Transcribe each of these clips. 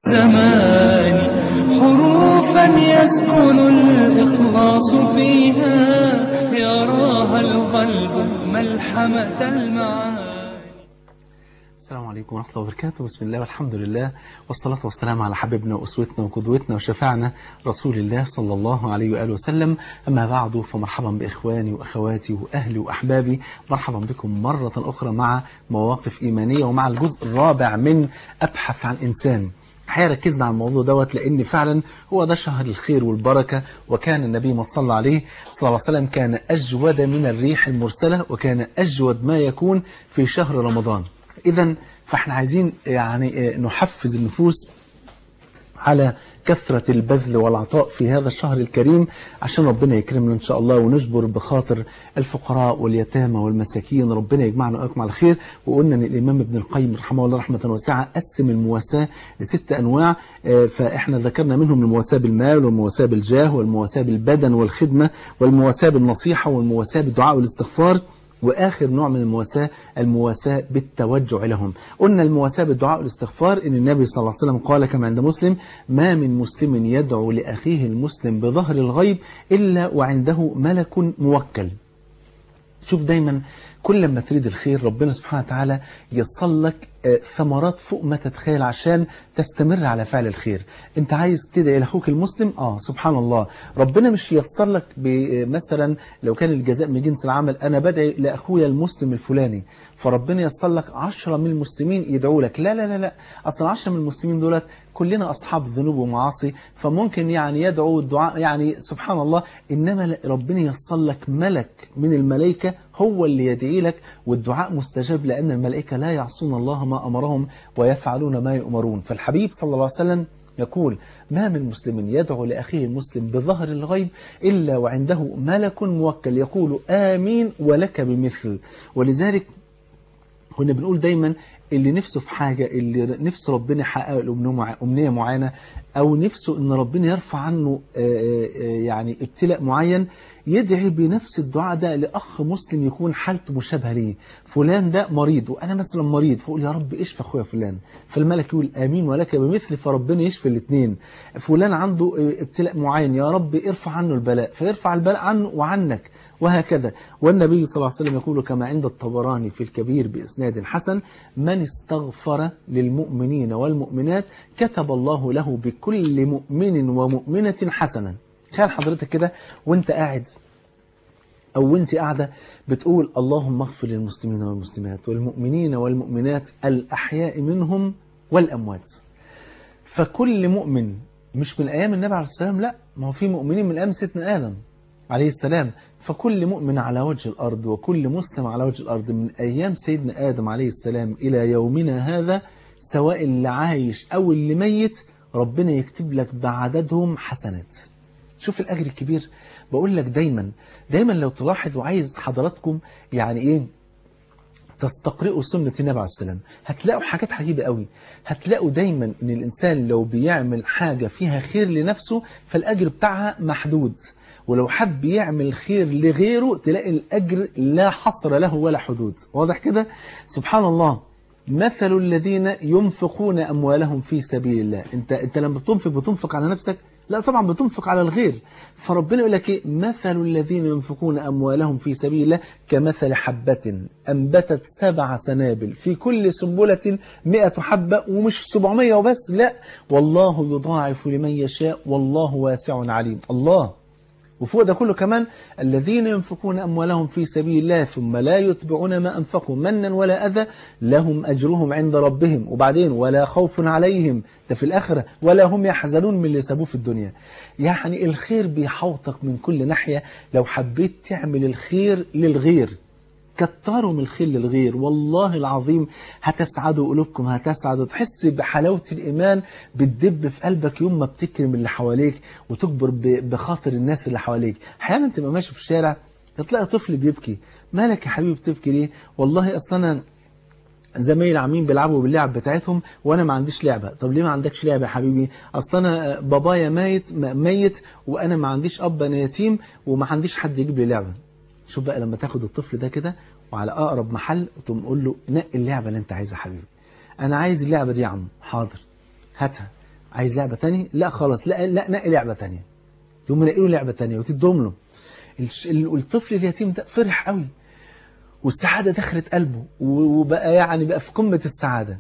زمان حروفا يسكن الإخلاص فيها يراها القلب ملحمة المعاني السلام عليكم ورحمة الله وبركاته بسم الله والحمد لله والصلاة والسلام على حبيبنا وأسوتنا وقدوتنا وشفاعنا رسول الله صلى الله عليه وآله وسلم أما بعد فمرحبا بإخواني وأخواتي وأهلي وأحبابي مرحبا بكم مرة أخرى مع مواقف إيمانية ومع الجزء الرابع من أبحث عن إنسان الحقيقة ركزنا على الموضوع دوت لأن فعلا هو ده شهر الخير والبركة وكان النبي ما صلى عليه صلى الله عليه وسلم كان أجود من الريح المرسلة وكان أجود ما يكون في شهر رمضان إذا فاحنا عايزين يعني نحفز النفوس على كثرة البذل والعطاء في هذا الشهر الكريم عشان ربنا يكرمنا إن شاء الله ونجبر بخاطر الفقراء واليتامى والمساكين ربنا يجمعنا وياكم على خير وقلنا أن الإمام ابن القيم رحمه الله رحمة واسعة قسم المواساة لست أنواع فإحنا ذكرنا منهم المواساة بالمال والمواساة بالجاه والمواساة بالبدن والخدمة والمواساة بالنصيحة والمواساة بالدعاء والاستغفار وآخر نوع من المواساة المواساة بالتوجع لهم قلنا المواساة بالدعاء والاستغفار إن النبي صلى الله عليه وسلم قال كما عند مسلم ما من مسلم يدعو لأخيه المسلم بظهر الغيب إلا وعنده ملك موكل شوف دايما كل ما تريد الخير ربنا سبحانه وتعالى يصل لك ثمرات فوق ما تتخيل عشان تستمر على فعل الخير انت عايز تدعي لاخوك المسلم اه سبحان الله ربنا مش ييسر لك مثلا لو كان الجزاء من جنس العمل انا بدعي لاخويا المسلم الفلاني فربنا ييسر لك 10 من المسلمين يدعوا لك لا لا لا لا اصلا 10 من المسلمين دولت كلنا اصحاب ذنوب ومعاصي فممكن يعني يدعو الدعاء يعني سبحان الله انما ربنا ييسر لك ملك من الملائكه هو اللي يدعي لك والدعاء مستجاب لان الملائكه لا يعصون الله ما أمرهم ويفعلون ما يؤمرون فالحبيب صلى الله عليه وسلم يقول ما من مسلم يدعو لأخيه المسلم بظهر الغيب إلا وعنده ملك موكل يقول آمين ولك بمثل ولذلك كنا بنقول دايما اللي نفسه في حاجة اللي نفسه ربنا يحقق له أمنية معينة أو نفسه أن ربنا يرفع عنه يعني ابتلاء معين يدعي بنفس الدعاء ده لأخ مسلم يكون حالته مشابهة ليه فلان ده مريض وأنا مثلا مريض فأقول يا رب اشفى أخويا فلان فالملك يقول آمين ولك بمثل فربنا يشفي الاثنين فلان عنده ابتلاء معين يا رب ارفع عنه البلاء فيرفع البلاء عنه وعنك وهكذا والنبي صلى الله عليه وسلم يقول كما عند الطبراني في الكبير بإسناد حسن من استغفر للمؤمنين والمؤمنات كتب الله له بكل مؤمن ومؤمنة حسنا تخيل حضرتك كده وانت قاعد أو وانت قاعدة بتقول اللهم اغفر للمسلمين والمسلمات والمؤمنين والمؤمنات الأحياء منهم والأموات فكل مؤمن مش من أيام النبي عليه السلام لا ما هو في مؤمنين من أيام سيدنا آدم عليه السلام فكل مؤمن على وجه الأرض وكل مسلم على وجه الأرض من أيام سيدنا آدم عليه السلام إلى يومنا هذا سواء اللي عايش أو اللي ميت ربنا يكتب لك بعددهم حسنات شوف الأجر الكبير بقول لك دايما دايما لو تلاحظ وعايز حضراتكم يعني إيه تستقرئوا سنة النبي عليه السلام هتلاقوا حاجات عجيبة قوي هتلاقوا دايما ان الإنسان لو بيعمل حاجة فيها خير لنفسه فالأجر بتاعها محدود ولو حب يعمل خير لغيره تلاقي الأجر لا حصر له ولا حدود واضح كده سبحان الله مثل الذين ينفقون أموالهم في سبيل الله انت, انت لما بتنفق بتنفق على نفسك لا طبعا بتنفق على الغير فربنا يقول لك ايه مثل الذين ينفقون أموالهم في سبيل الله كمثل حبة أنبتت سبع سنابل في كل سنبلة مئة حبة ومش 700 وبس لا والله يضاعف لمن يشاء والله واسع عليم الله وفوق ده كله كمان الذين ينفقون أموالهم في سبيل الله ثم لا يتبعون ما أنفقوا منا ولا أذى لهم أجرهم عند ربهم وبعدين ولا خوف عليهم ده في الآخرة ولا هم يحزنون من اللي سابوه في الدنيا يعني الخير بيحوطك من كل ناحية لو حبيت تعمل الخير للغير كتروا من الخير للغير والله العظيم هتسعدوا قلوبكم هتسعدوا تحس بحلاوة الإيمان بتدب في قلبك يوم ما بتكرم اللي حواليك وتكبر بخاطر الناس اللي حواليك أحيانا تبقى ماشي في الشارع تلاقي طفل بيبكي مالك يا حبيبي بتبكي ليه والله أصلا زمايل عاملين بيلعبوا باللعب بتاعتهم وانا ما عنديش لعبه طب ليه ما عندكش لعبه يا حبيبي اصل انا بابايا ميت ميت وانا ما عنديش اب انا يتيم وما عنديش حد يجيب لي لعبه شوف بقى لما تاخد الطفل ده كده وعلى اقرب محل وتقوم قول له نقي اللعبه اللي انت عايزها يا حبيبي انا عايز اللعبه دي يا عم حاضر هاتها عايز لعبة تانية لا خلاص لا لا نقي لعبة تانية يقوم نقي له لعبة تانية وتدوم له الش- ال- الطفل اليتيم ده فرح قوي والسعادة دخلت قلبه و- وبقى يعني بقى في قمة السعادة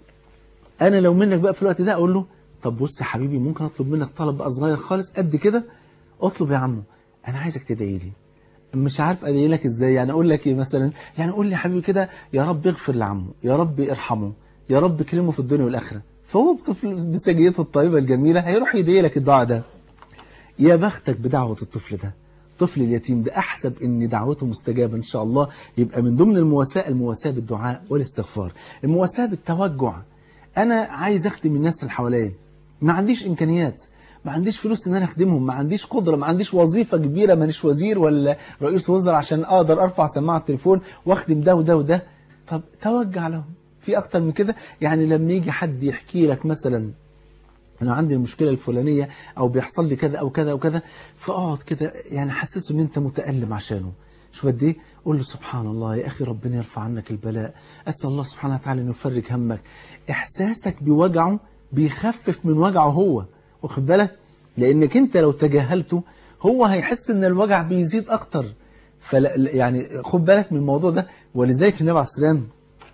انا لو منك بقى في الوقت ده اقول له طب بص يا حبيبي ممكن اطلب منك طلب بقى صغير خالص قد كده اطلب يا عمو انا عايزك تدعي لي مش عارف ادعي لك ازاي يعني اقول لك ايه مثلا يعني قول لي يا حبيبي كده يا رب اغفر لعمه يا رب ارحمه يا رب كلمه في الدنيا والاخره فهو بطفل بسجيته الطيبه الجميله هيروح يدعي لك الدعاء ده يا بختك بدعوه الطفل ده الطفل اليتيم ده احسب ان دعوته مستجابه ان شاء الله يبقى من ضمن المواساه المواساه بالدعاء والاستغفار المواساه بالتوجع انا عايز اخدم الناس اللي حواليا ما عنديش امكانيات ما عنديش فلوس ان انا اخدمهم ما عنديش قدره ما عنديش وظيفه كبيره مانيش وزير ولا رئيس وزراء عشان اقدر ارفع سماعه التليفون واخدم ده وده وده طب توجع لهم في اكتر من كده يعني لما يجي حد يحكي لك مثلا انا عندي المشكله الفلانيه او بيحصل لي كذا او كذا او كذا فاقعد كده يعني حسسه ان انت متالم عشانه شوف قد ايه قول له سبحان الله يا اخي ربنا يرفع عنك البلاء اسال الله سبحانه وتعالى انه يفرج همك احساسك بوجعه بيخفف من وجعه هو واخد بالك لانك انت لو تجاهلته هو هيحس ان الوجع بيزيد اكتر فلا يعني خد بالك من الموضوع ده ولذلك النبي عليه الصلاه والسلام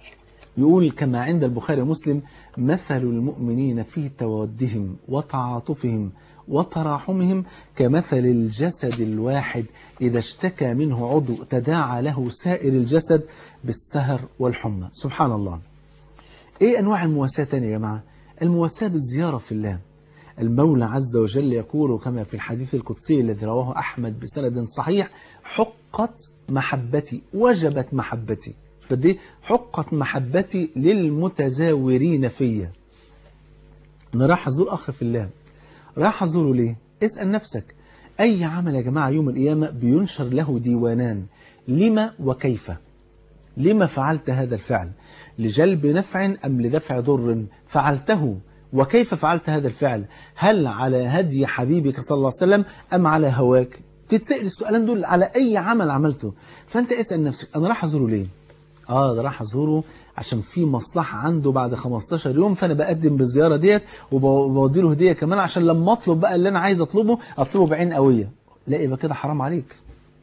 يقول كما عند البخاري ومسلم مثل المؤمنين في تودهم وتعاطفهم وتراحمهم كمثل الجسد الواحد إذا اشتكى منه عضو تداعى له سائر الجسد بالسهر والحمى سبحان الله ايه انواع المواساة تانية يا جماعة المواساة بالزيارة في الله المولى عز وجل يقول كما في الحديث القدسي الذي رواه أحمد بسند صحيح حقت محبتي وجبت محبتي فدي حقت محبتي للمتزاورين فيا انا راح ازور اخ في الله راح ازوره ليه اسال نفسك اي عمل يا جماعه يوم القيامه بينشر له ديوانان لما وكيف لما فعلت هذا الفعل لجلب نفع ام لدفع ضر فعلته وكيف فعلت هذا الفعل هل على هدي حبيبك صلى الله عليه وسلم ام على هواك تتسال السؤالين دول على اي عمل عملته فانت اسال نفسك انا راح ازوره ليه اه ده راح ازوره عشان في مصلحة عنده بعد 15 يوم فانا بقدم بالزيارة ديت وبودي له هدية كمان عشان لما اطلب بقى اللي انا عايز اطلبه اطلبه بعين قوية لا يبقى كده حرام عليك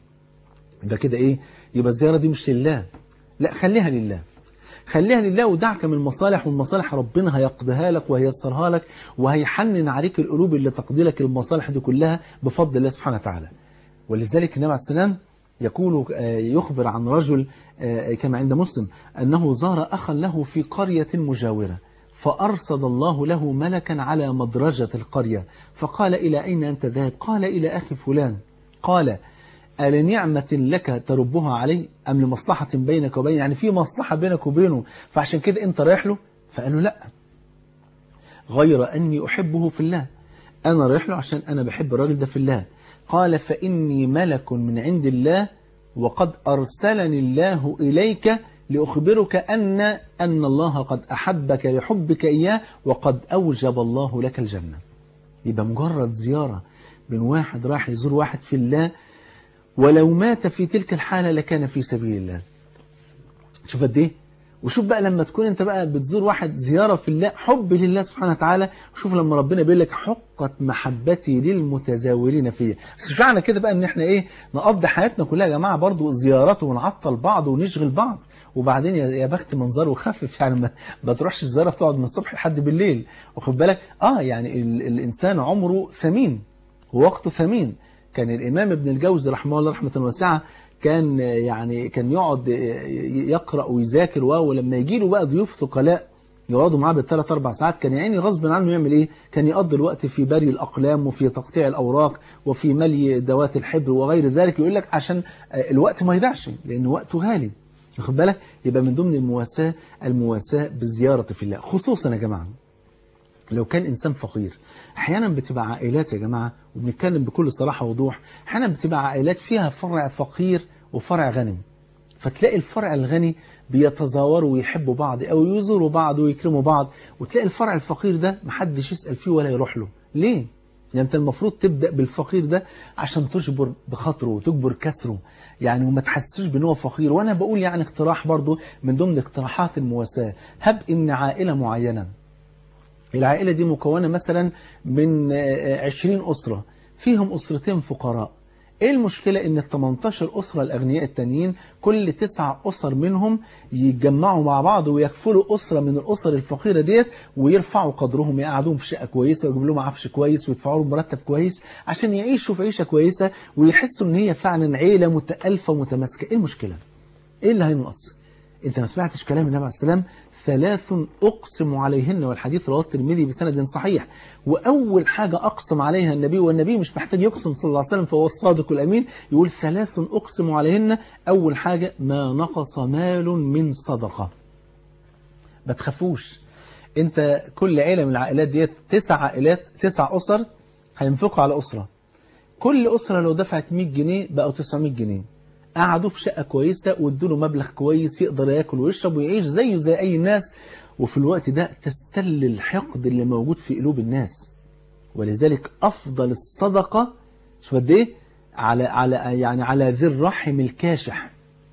يبقى كده ايه يبقى الزيارة دي مش لله لا خليها لله خليها لله ودعك من المصالح والمصالح ربنا هيقضيها لك وهيسرها لك وهيحنن عليك القلوب اللي تقضي لك المصالح دي كلها بفضل الله سبحانه وتعالى ولذلك النبي عليه السلام يقول يخبر عن رجل كما عند مسلم أنه زار أخا له في قرية مجاورة فأرصد الله له ملكا على مدرجة القرية فقال إلى أين أنت ذاهب قال إلى أخي فلان قال ألنعمة لك تربها علي أم لمصلحة بينك وبين يعني في مصلحة بينك وبينه فعشان كده أنت رايح له فقال له لا غير أني أحبه في الله أنا رايح له عشان أنا بحب الراجل ده في الله قال فإني ملك من عند الله وقد أرسلني الله إليك لأخبرك أن أن الله قد أحبك لحبك إياه وقد أوجب الله لك الجنة يبقى مجرد زيارة من واحد راح يزور واحد في الله ولو مات في تلك الحالة لكان في سبيل الله شوف قد ايه وشوف بقى لما تكون انت بقى بتزور واحد زيارة في الله حب لله سبحانه وتعالى وشوف لما ربنا بيقول لك حقت محبتي للمتزاورين فيا بس مش معنى كده بقى ان احنا ايه نقضي حياتنا كلها يا جماعة برضو زيارات ونعطل بعض ونشغل بعض وبعدين يا بخت منظره خفف يعني ما, ما تروحش الزيارة تقعد من الصبح لحد بالليل واخد بالك اه يعني ال الانسان عمره ثمين ووقته ثمين كان الامام ابن الجوزي رحمه الله رحمة واسعة كان يعني كان يقعد يقرأ ويذاكر ولما يجي له بقى ضيوف ثقلاء يقعدوا معاه بالثلاث اربع ساعات كان يعني غصب عنه يعمل ايه كان يقضي الوقت في بري الاقلام وفي تقطيع الاوراق وفي ملي دوات الحبر وغير ذلك يقول لك عشان الوقت ما يضيعش لان وقته غالي واخد بالك يبقى من ضمن المواساة المواساة بالزيارة في الله خصوصا يا جماعه لو كان إنسان فقير أحيانا بتبقى عائلات يا جماعة وبنتكلم بكل صراحة ووضوح أحيانا بتبقى عائلات فيها فرع فقير وفرع غني فتلاقي الفرع الغني بيتزاوروا ويحبوا بعض أو يزوروا بعض ويكرموا بعض وتلاقي الفرع الفقير ده محدش يسأل فيه ولا يروح له ليه؟ يعني أنت المفروض تبدأ بالفقير ده عشان تجبر بخاطره وتجبر كسره يعني وما تحسسوش بان هو فقير وأنا بقول يعني اقتراح برضو من ضمن اقتراحات المواساة هب إن عائلة معينة العائلة دي مكونة مثلا من آه، 20 أسرة فيهم أسرتين فقراء ايه المشكلة ان ال 18 أسرة الأغنياء التانيين كل تسع أسر منهم يتجمعوا مع بعض ويكفلوا أسرة من الأسر الفقيرة ديت ويرفعوا قدرهم يقعدوهم في شقة كويسة ويجيبوا لهم عفش كويس ويدفعوا لهم مرتب كويس عشان يعيشوا في عيشة كويسة ويحسوا ان هي فعلا عيلة متألفة ومتماسكة ايه المشكلة؟ ايه اللي هينقص؟ انت ما سمعتش كلام النبي عليه السلام ثلاث أقسم عليهن والحديث رواه الترمذي بسند صحيح وأول حاجة أقسم عليها النبي والنبي مش محتاج يقسم صلى الله عليه وسلم فهو الصادق الأمين يقول ثلاث أقسم عليهن أول حاجة ما نقص مال من صدقة ما تخافوش انت كل عيلة من العائلات ديت تسع عائلات تسع أسر هينفقوا على أسرة كل أسرة لو دفعت 100 جنيه بقوا 900 جنيه قعدوا في شقة كويسة وادوا له مبلغ كويس يقدر ياكل ويشرب ويعيش زيه زي أي ناس وفي الوقت ده تستل الحقد اللي موجود في قلوب الناس ولذلك أفضل الصدقة شو قد إيه على على يعني على ذي الرحم الكاشح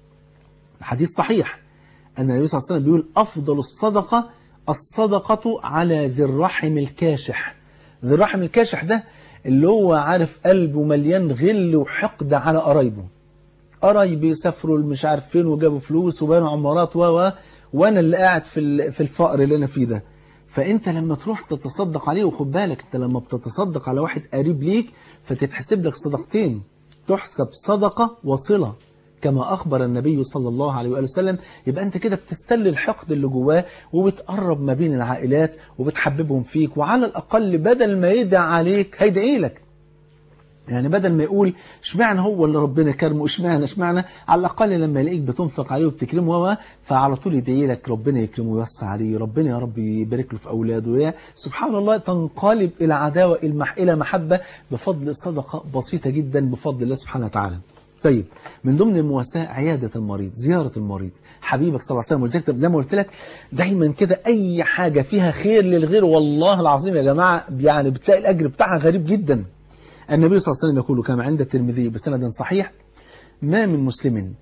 حديث صحيح أن النبي صلى الله عليه وسلم بيقول أفضل الصدقة الصدقة على ذي الرحم الكاشح ذي الرحم الكاشح ده اللي هو عارف قلبه مليان غل وحقد على قرايبه قرايبي سافروا مش عارف فين وجابوا فلوس وبنوا عمارات و و وانا اللي قاعد في ال- في الفقر اللي انا فيه ده فانت لما تروح تتصدق عليه وخد بالك انت لما بتتصدق على واحد قريب ليك فتتحسب لك صدقتين تحسب صدقه وصله كما أخبر النبي صلى الله عليه وآله وسلم يبقى أنت كده بتستل الحقد اللي جواه وبتقرب ما بين العائلات وبتحببهم فيك وعلى الأقل بدل ما يدعى عليك هيدعي لك يعني بدل ما يقول اشمعنى هو اللي ربنا كرمه اشمعنى اشمعنى على الأقل لما يلاقيك بتنفق عليه وبتكرمه و فعلى طول يدعي لك ربنا يكرمه ويوسع عليه ربنا يا رب يبارك له في أولاده يا سبحان الله تنقلب إلى عداوة المح- إلى محبة بفضل صدقة بسيطة جدا بفضل الله سبحانه وتعالى طيب من ضمن المواساة عيادة المريض زيارة المريض حبيبك صلى الله عليه وسلم ولذلك زي ما قلت لك دايما كده أي حاجة فيها خير للغير والله العظيم يا جماعة يعني بتلاقي الأجر بتاعها غريب جدا النبي صلى الله عليه وسلم يقول كما عند الترمذي بسند صحيح ما من مسلم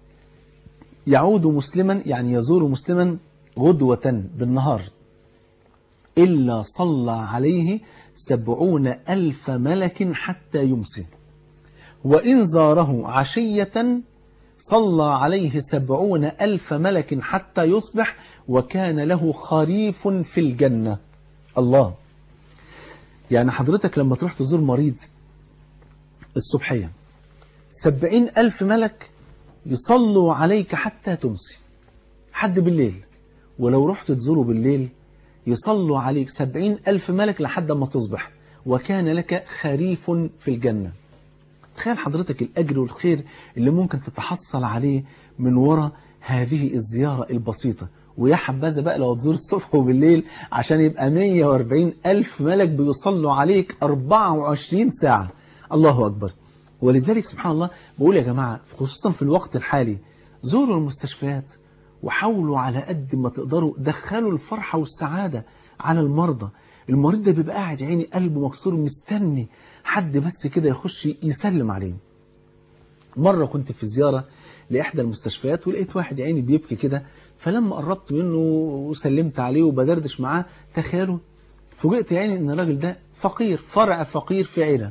يعود مسلما يعني يزور مسلما غدوة بالنهار إلا صلى عليه سبعون ألف ملك حتى يمسي وإن زاره عشية صلى عليه سبعون ألف ملك حتى يصبح وكان له خريف في الجنة الله يعني حضرتك لما تروح تزور مريض الصبحية سبعين ألف ملك يصلوا عليك حتى تمسي حد بالليل ولو رحت تزوره بالليل يصلوا عليك سبعين ألف ملك لحد ما تصبح وكان لك خريف في الجنة تخيل حضرتك الأجر والخير اللي ممكن تتحصل عليه من وراء هذه الزيارة البسيطة ويا حبذا بقى لو تزور الصبح وبالليل عشان يبقى 140 ألف ملك بيصلوا عليك 24 ساعة الله أكبر ولذلك سبحان الله بقول يا جماعة خصوصا في الوقت الحالي زوروا المستشفيات وحاولوا على قد ما تقدروا دخلوا الفرحة والسعادة على المرضى المريض ده بيبقى قاعد عيني قلبه مكسور مستني حد بس كده يخش يسلم عليه مرة كنت في زيارة لإحدى المستشفيات ولقيت واحد عيني بيبكي كده فلما قربت منه وسلمت عليه وبدردش معاه تخيلوا فوجئت يعني ان الراجل ده فقير فرع فقير في عيلة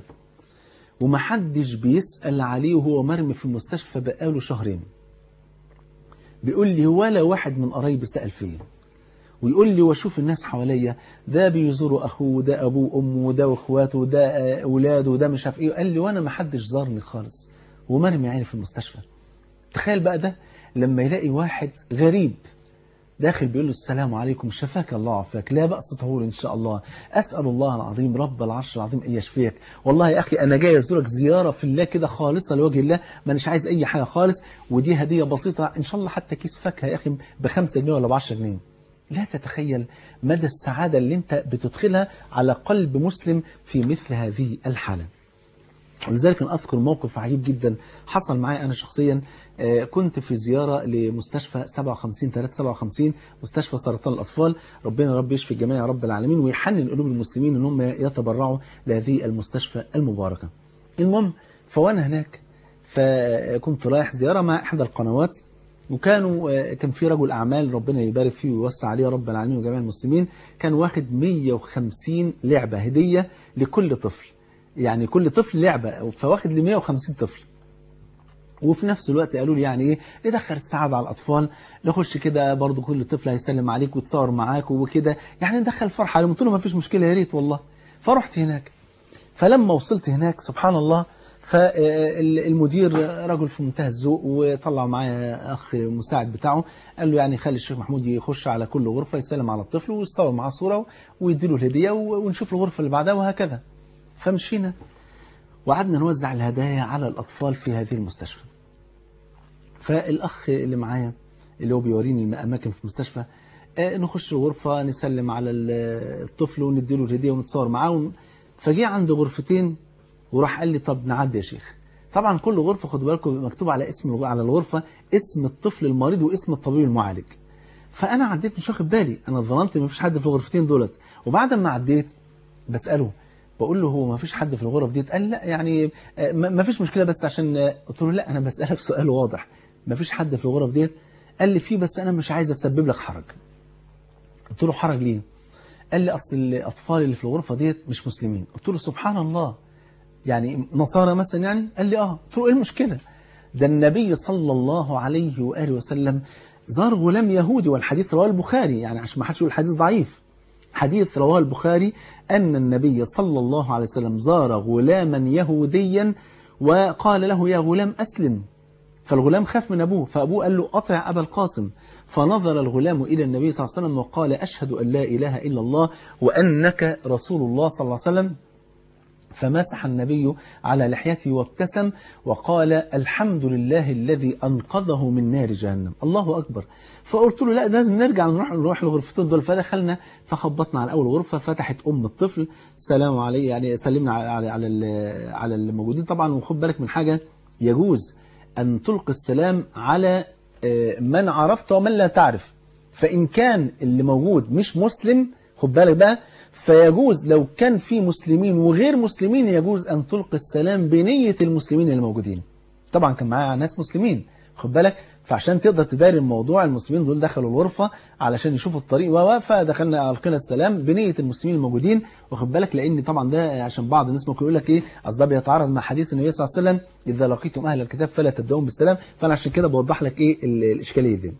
ومحدش بيسأل عليه وهو مرمي في المستشفى بقاله شهرين بيقول لي ولا واحد من قرايبي سأل فيا ويقول لي واشوف الناس حواليا ده بيزوروا اخوه ده ابوه وامه ده واخواته ده آه، اولاده ده مش عارف ايه قال لي وانا ما حدش زارني خالص ومرمي عيني في المستشفى تخيل بقى ده لما يلاقي واحد غريب داخل بيقول له السلام عليكم شفاك الله وعافاك لا بأس طهور إن شاء الله أسأل الله العظيم رب العرش العظيم أن يشفيك والله يا أخي أنا جاي أزورك زيارة في الله كده خالصة لوجه الله ما أناش عايز أي حاجة خالص ودي هدية بسيطة إن شاء الله حتى كيس فاكهة يا أخي بخمسة جنيه ولا بعشرة جنيه لا تتخيل مدى السعادة اللي أنت بتدخلها على قلب مسلم في مثل هذه الحالة ولذلك أنا أذكر موقف عجيب جدا حصل معي أنا شخصيا آه، كنت في زيارة لمستشفى 57 357 مستشفى سرطان الأطفال ربنا رب يشفي الجميع يا رب العالمين ويحنن قلوب المسلمين أن هم يتبرعوا لهذه المستشفى المباركة المهم فوأنا هناك فكنت رايح زيارة مع إحدى القنوات وكانوا آه، كان في رجل أعمال ربنا يبارك فيه ويوسع عليه يا رب العالمين وجميع المسلمين كان واخد 150 لعبة هدية لكل طفل يعني كل طفل لعبة فواخد ل 150 طفل وفي نفس الوقت قالوا لي يعني ايه ندخل السعادة على الأطفال نخش كده برضو كل طفل هيسلم عليك وتصور معاك وكده يعني ندخل فرحة عليهم قلت له ما فيش مشكلة يا ريت والله فرحت هناك فلما وصلت هناك سبحان الله فالمدير رجل في منتهى الذوق وطلع معايا اخ مساعد بتاعه قال له يعني خلي الشيخ محمود يخش على كل غرفه يسلم على الطفل ويتصور معاه صوره ويديله الهديه ونشوف الغرفه اللي بعدها وهكذا فمشينا وقعدنا نوزع الهدايا على الاطفال في هذه المستشفى فالاخ اللي معايا اللي هو بيوريني الاماكن في المستشفى آه، نخش الغرفه نسلم على ال- الطفل ونديله الهديه ونتصور معاه فجي عند غرفتين وراح قال لي طب نعدي يا شيخ طبعا كل غرفه خدوا بالكم مكتوب على اسم الغ- على الغرفه اسم الطفل المريض واسم الطبيب المعالج فانا عديت مش واخد بالي انا ظننت ان مفيش حد في الغرفتين دولت وبعد ما عديت بساله بقول له هو ما فيش حد في الغرف ديت قال لا يعني آه، ما ما فيش مشكله بس عشان آه، قلت له لا انا بسالك سؤال واضح ما فيش حد في الغرف ديت قال لي في بس انا مش عايز اسبب لك حرج قلت له حرج ليه قال لي اصل الاطفال اللي في الغرفه ديت مش مسلمين قلت له سبحان الله يعني نصارى مثلا يعني قال لي اه قلت له ايه المشكله ده النبي صلى الله عليه واله وسلم زار غلام يهودي والحديث رواه البخاري يعني عشان ما حدش يقول الحديث ضعيف حديث رواه البخاري أن النبي صلى الله عليه وسلم زار غلاما يهوديا وقال له يا غلام أسلم فالغلام خاف من أبوه فأبوه قال له أطع أبا القاسم فنظر الغلام إلى النبي صلى الله عليه وسلم وقال أشهد أن لا إله إلا الله وأنك رسول الله صلى الله عليه وسلم فمسح النبي على لحيته وابتسم وقال الحمد لله الذي أنقذه من نار جهنم الله أكبر فقلت له لا لازم نرجع نروح نروح الغرفتين دول فدخلنا فخبطنا على أول غرفة فتحت أم الطفل السلام عليه يعني سلمنا على على على, ال- على الموجودين طبعا وخد بالك من حاجة يجوز أن تلقي السلام على آه، من عرفت ومن لا تعرف فإن كان اللي موجود مش مسلم خد بالك بقى فيجوز لو كان في مسلمين وغير مسلمين يجوز أن تلقي السلام بنية المسلمين اللي موجودين طبعا كان معايا ناس مسلمين خد بالك فعشان تقدر تداري الموضوع المسلمين دول دخلوا الغرفة علشان يشوفوا الطريق و فدخلنا ألقينا السلام بنية المسلمين الموجودين واخد بالك لأن طبعا ده عشان بعض الناس ممكن يقول لك إيه أصل ده بيتعارض مع حديث النبي صلى الله عليه وسلم إذا لقيتم أهل الكتاب فلا تبدأون بالسلام فأنا عشان كده بوضح لك إيه ال- الإشكالية دي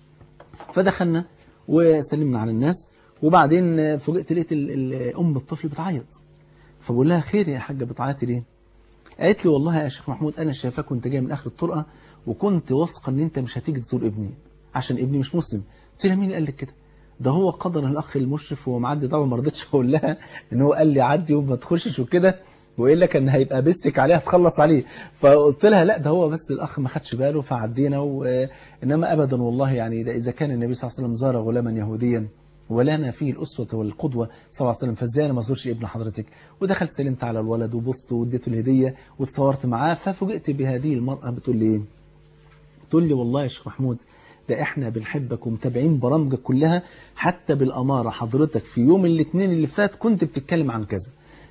فدخلنا وسلمنا على الناس وبعدين فوجئت لقيت ال- ال- ام الطفل بتعيط فبقول لها خير يا حاجه بتعيطي ليه قالت لي والله يا شيخ محمود انا شايفاك وانت جاي من اخر الطرقه وكنت واثقه ان انت مش هتيجي تزور ابني عشان ابني مش مسلم قلت لها مين اللي قال لك كده ده هو قدر الاخ المشرف وهو معدي طبعا ما رضيتش اقول لها ان هو قال لي عدي وما تخشش وكده والا كان هيبقى بسك عليها تخلص عليه فقلت لها لا ده هو بس الاخ ما خدش باله فعدينا و... انما ابدا والله يعني ده اذا كان النبي صلى الله عليه وسلم زار غلاما يهوديا ولنا فيه الأسوة والقدوة صلى الله عليه وسلم فازاي أنا ما أزورش ابن حضرتك ودخلت سلمت على الولد وبصته واديته الهدية وتصورت معاه ففوجئت بهذه المرأة بتقول لي إيه تقول لي والله يا شيخ محمود ده احنا بنحبك ومتابعين برامجك كلها حتى بالأمارة حضرتك في يوم الاثنين اللي فات كنت بتتكلم عن كذا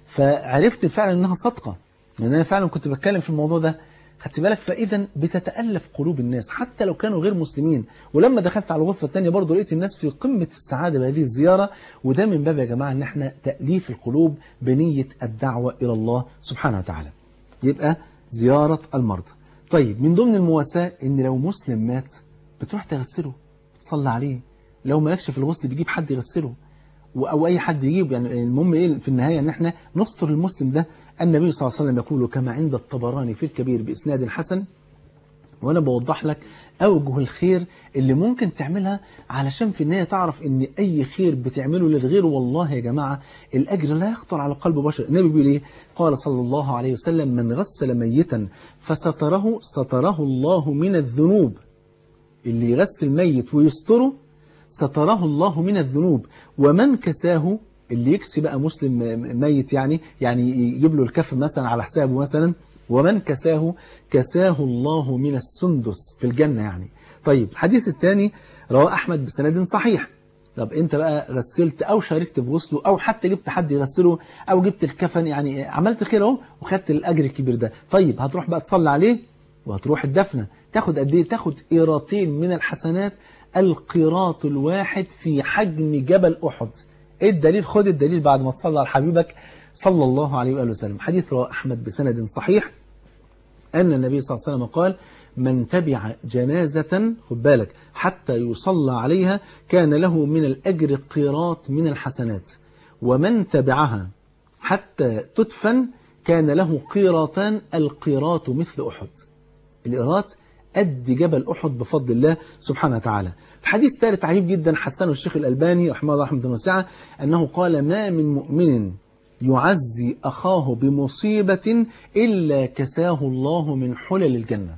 فعرفت فعلا انها صادقة لان انا فعلا كنت بتكلم في الموضوع ده خدت بالك فاذا بتتالف قلوب الناس حتى لو كانوا غير مسلمين ولما دخلت على الغرفه الثانيه برضه لقيت الناس في قمه السعاده بهذه الزياره وده من باب يا جماعه ان احنا تاليف القلوب بنيه الدعوه الى الله سبحانه وتعالى يبقى زياره المرضى طيب من ضمن المواساه ان لو مسلم مات بتروح تغسله تصلي عليه لو مالكش في الغسل بيجيب حد يغسله و- او اي حد يجيب يعني المهم ايه في النهايه ان احنا نستر المسلم ده النبي صلى الله عليه وسلم يقول كما عند الطبراني في الكبير باسناد حسن وانا بوضح لك اوجه الخير اللي ممكن تعملها علشان في النهايه تعرف ان اي خير بتعمله للغير والله يا جماعه الاجر لا يخطر على قلب بشر النبي بيقول ايه قال صلى الله عليه وسلم من غسل ميتا فستره ستره الله من الذنوب اللي يغسل ميت ويستره ستره الله من الذنوب ومن كساه اللي يكسي بقى مسلم م- ميت يعني يعني يجيب له الكفن مثلا على حسابه مثلا ومن كساه كساه الله من السندس في الجنة يعني طيب الحديث الثاني رواه أحمد بسند صحيح طب انت بقى غسلت او شاركت في غسله او حتى جبت حد يغسله او جبت الكفن يعني عملت خير اهو وخدت الاجر الكبير ده طيب هتروح بقى تصلي عليه وهتروح الدفنة تاخد قد ايه تاخد قيراطين من الحسنات القيراط الواحد في حجم جبل أحد ايه الدليل خد الدليل بعد ما تصلى على حبيبك صلى الله عليه وآله وسلم حديث رواه أحمد بسند صحيح أن النبي صلى الله عليه وسلم قال من تبع جنازة خد بالك حتى يصلى عليها كان له من الأجر قيراط من الحسنات ومن تبعها حتى تدفن كان له قيراطان القيراط مثل أحد القيراط قد جبل أحد بفضل الله سبحانه وتعالى في حديث ثالث عجيب جدا حسنه الشيخ الألباني رحمه الله رحمة واسعة أنه قال ما من مؤمن يعزي أخاه بمصيبة إلا كساه الله من حلل الجنة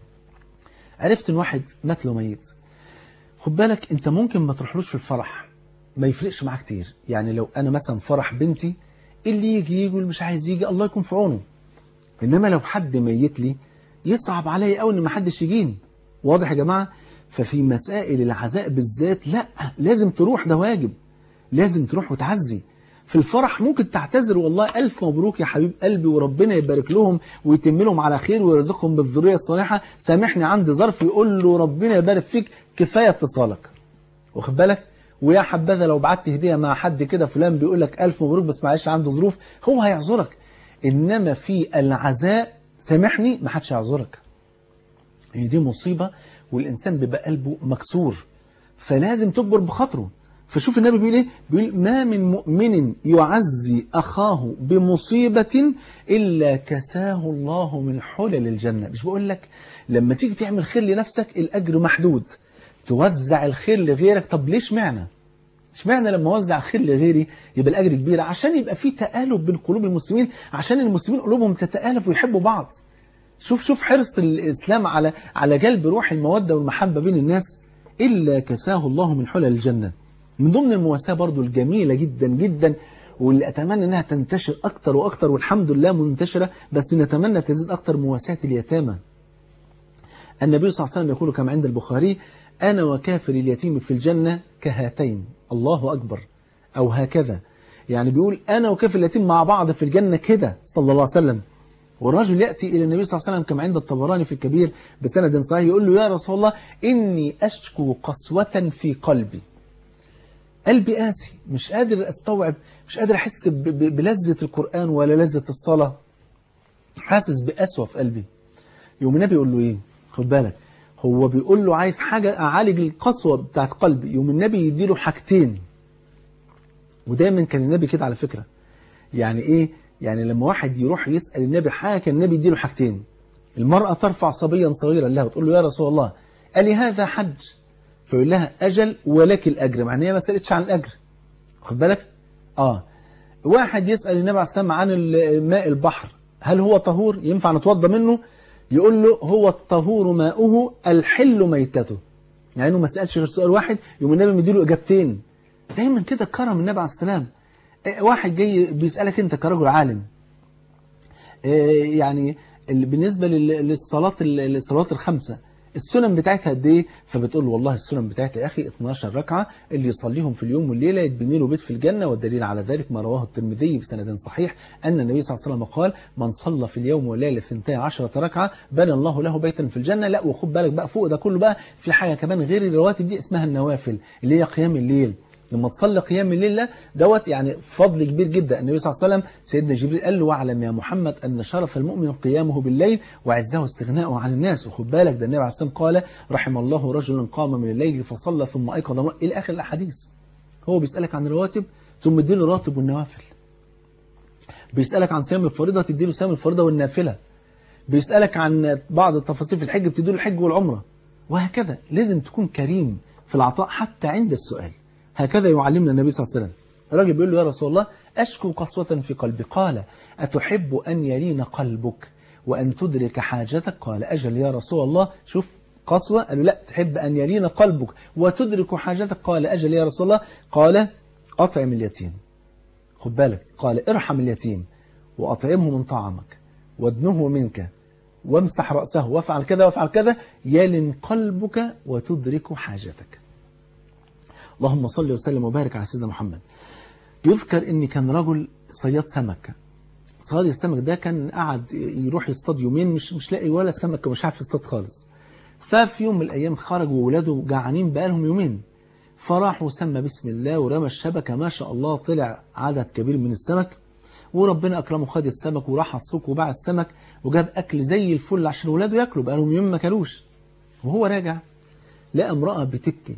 عرفت ان واحد مات له ميت خد بالك انت ممكن ما تروحلوش في الفرح ما يفرقش معاه كتير يعني لو انا مثلا فرح بنتي اللي يجي يجي واللي مش عايز يجي الله يكون في عونه انما لو حد ميت لي يصعب عليا قوي ان ما حدش يجيني واضح يا جماعه ففي مسائل العزاء بالذات لا لازم تروح ده واجب لازم تروح وتعزي في الفرح ممكن تعتذر والله ألف مبروك يا حبيب قلبي وربنا يبارك لهم ويتم لهم على خير ويرزقهم بالذرية الصالحة سامحني عندي ظرف يقول له ربنا يبارك فيك كفاية اتصالك واخد بالك ويا حبذا لو بعت هدية مع حد كده فلان بيقول لك ألف مبروك بس معلش عنده ظروف هو هيعذرك إنما في العزاء سامحني ما حدش هيعذرك هي دي مصيبة والإنسان بيبقى قلبه مكسور فلازم تكبر بخاطره فشوف النبي بيقول ايه بيقول ما من مؤمن يعزي أخاه بمصيبة إلا كساه الله من حلل الجنة مش بقول لك لما تيجي تعمل خير لنفسك الأجر محدود توزع الخير لغيرك طب ليش معنى اشمعنى لما اوزع الخير لغيري يبقى الاجر كبير عشان يبقى في تآلف بين قلوب المسلمين عشان المسلمين قلوبهم تتآلف ويحبوا بعض شوف شوف حرص الإسلام على على جلب روح المودة والمحبة بين الناس إلا كساه الله من حلل الجنة من ضمن المواساة برضو الجميلة جدا جدا واللي أتمنى أنها تنتشر أكتر وأكتر والحمد لله منتشرة بس نتمنى تزيد أكتر مواساة اليتامى النبي صلى الله عليه وسلم يقول كما عند البخاري أنا وكافر اليتيم في الجنة كهاتين الله أكبر أو هكذا يعني بيقول أنا وكافر اليتيم مع بعض في الجنة كده صلى الله عليه وسلم والرجل يأتي إلى النبي صلى الله عليه وسلم كما عند الطبراني في الكبير بسند صحيح يقول له يا رسول الله إني أشكو قسوة في قلبي قلبي قاسي مش قادر استوعب مش قادر احس بلذة القرآن ولا لذة الصلاة حاسس بقسوة في قلبي يوم النبي يقول له ايه خد بالك هو بيقول له عايز حاجة اعالج القسوة بتاعت قلبي يوم النبي يديله حاجتين ودايما كان النبي كده على فكرة يعني ايه يعني لما واحد يروح يسأل النبي حاجة كان النبي يديله حاجتين المرأة ترفع صبيا صغيرا لها وتقول له يا رسول الله قال لي هذا حج فيقول لها أجل ولك الأجر مع ان هي ما سألتش عن الأجر خد بالك آه واحد يسأل النبي عليه السلام عن ماء البحر هل هو طهور ينفع نتوضى منه يقول له هو الطهور ماؤه الحل ميتته يعني انه ما سألش غير سؤال واحد يوم النبي مديله إجابتين دايما كده كرم النبي عليه السلام واحد جاي بيسألك انت كرجل عالم يعني بالنسبة للصلاة الصلوات الخمسة السنن بتاعتها قد ايه فبتقول له والله السنن بتاعتها يا اخي 12 ركعه اللي يصليهم في اليوم والليله يتبني له بيت في الجنه والدليل على ذلك ما رواه الترمذي بسند صحيح ان النبي صلى الله عليه وسلم قال من صلى في اليوم والليله 12 ركعه بنى الله له بيتا في الجنه لا وخد بالك بقى فوق ده كله بقى في حاجه كمان غير الرواتب دي اسمها النوافل اللي هي قيام الليل لما تصلي قيام الليل دوت يعني فضل كبير جدا النبي صلى الله عليه وسلم سيدنا جبريل قال له واعلم يا محمد أن شرف المؤمن قيامه بالليل وعزه استغناؤه عن الناس وخد بالك ده النبي عليه الصلاة والسلام قال رحم الله رجلا قام من الليل فصلى ثم أيقظ إلى آخر الأحاديث هو بيسألك عن الرواتب ثم اديله الراتب والنوافل بيسألك عن صيام الفريضة تديله صيام الفريضة والنافلة بيسألك عن بعض التفاصيل في الحج بتديله الحج والعمرة وهكذا لازم تكون كريم في العطاء حتى عند السؤال هكذا يعلمنا النبي صلى الله عليه وسلم الراجل بيقول له يا رسول الله أشكو قسوة في قلبي قال أتحب أن يلين قلبك وأن تدرك حاجتك قال أجل يا رسول الله شوف قسوة قال له لا تحب أن يلين قلبك وتدرك حاجتك قال أجل يا رسول الله قال أطعم اليتيم خد بالك قال ارحم اليتيم وأطعمه من طعامك وادنه منك وامسح رأسه وافعل كذا وافعل كذا يلن قلبك وتدرك حاجتك اللهم صل وسلم وبارك على سيدنا محمد يذكر ان كان رجل صياد سمك صياد السمك ده كان قعد يروح يصطاد يومين مش مش لاقي ولا سمك ومش عارف يصطاد خالص ففي يوم من الايام خرج وولاده جعانين بقالهم يومين فراح وسمى بسم الله ورمى الشبكه ما شاء الله طلع عدد كبير من السمك وربنا اكرمه خد السمك وراح على السوق وباع السمك وجاب اكل زي الفل عشان ولاده ياكلوا بقالهم يومين ما كلوش وهو راجع لقى امراه بتبكي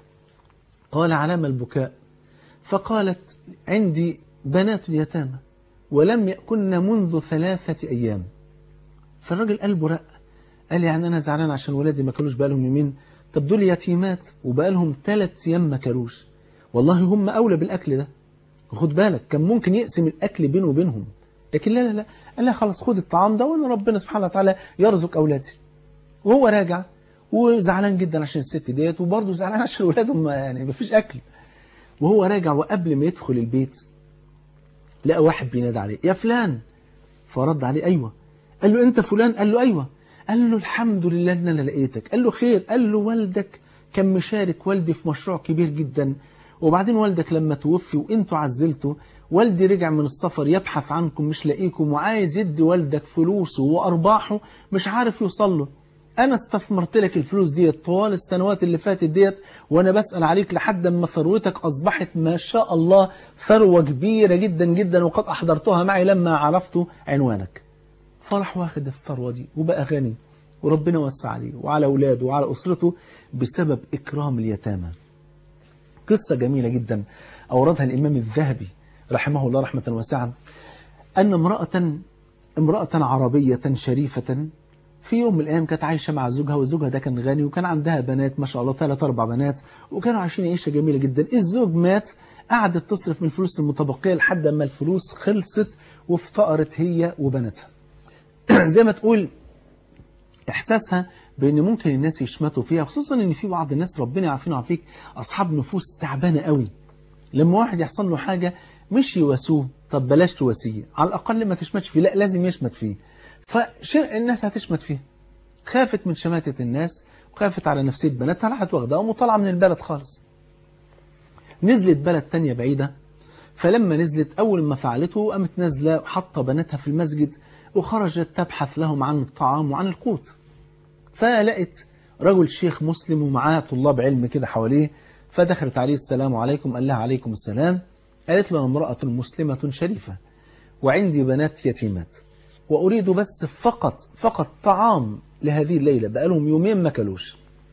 قال علام البكاء فقالت عندي بنات يتامى ولم يأكلن منذ ثلاثة أيام فالراجل قلبه رق قال يعني أنا زعلان عشان ولادي ما كلوش بقالهم يومين طب دول يتيمات وبقالهم ثلاث أيام ما كلوش والله هم أولى بالأكل ده خد بالك كان ممكن يقسم الأكل بينه وبينهم لكن لا لا لا قال لها خلاص خد الطعام ده وأنا ربنا سبحانه وتعالى يرزق أولادي وهو راجع وزعلان جدا عشان الست ديت وبرضه زعلان عشان ولادهم يعني ما فيش أكل وهو راجع وقبل ما يدخل البيت لقى واحد بينادي عليه يا فلان فرد عليه أيوة قال له أنت فلان قال له أيوة قال له الحمد لله أن أنا لقيتك قال له خير قال له والدك كان مشارك والدي في مشروع كبير جدا وبعدين والدك لما توفي وانتوا عزلتوا والدي رجع من السفر يبحث عنكم مش لاقيكم وعايز يدي والدك فلوسه وأرباحه مش عارف يوصل له أنا استثمرت لك الفلوس ديت طوال السنوات اللي فاتت ديت وأنا بسأل عليك لحد ما ثروتك أصبحت ما شاء الله ثروة كبيرة جدا جدا وقد أحضرتها معي لما عرفت عنوانك فرح واخد الثروة دي وبقى غني وربنا وسع عليه وعلى أولاده وعلى أسرته بسبب إكرام اليتامى قصة جميلة جدا أوردها الإمام الذهبي رحمه الله رحمة واسعة أن امرأة امرأة عربية شريفة في يوم من الأيام كانت عايشة مع زوجها وزوجها ده كان غني وكان عندها بنات ما شاء الله ثلاث أربع بنات وكانوا عايشين عيشة جميلة جدا الزوج مات قعدت تصرف من الفلوس المتبقية لحد ما الفلوس خلصت وافتقرت هي وبناتها زي ما تقول إحساسها بأن ممكن الناس يشمتوا فيها خصوصا أن في بعض الناس ربنا يعافينا ويعافيك أصحاب نفوس تعبانة قوي لما واحد يحصل له حاجة مش يواسوه طب بلاش تواسيه على الأقل ما تشمتش فيه لا لازم يشمت فيه فالناس هتشمت فيها خافت من شماتة الناس وخافت على نفسية بناتها راحت واخدها ومطالعة من البلد خالص نزلت بلد تانية بعيدة فلما نزلت أول ما فعلته قامت نازلة حاطة بناتها في المسجد وخرجت تبحث لهم عن الطعام وعن القوت فلقت رجل شيخ مسلم ومعاه طلاب علم كده حواليه فدخلت عليه السلام عليكم قال لها عليكم السلام قالت له أنا امرأة مسلمة شريفة وعندي بنات يتيمات وأريد بس فقط فقط طعام لهذه الليلة بقالهم يومين ما كلوش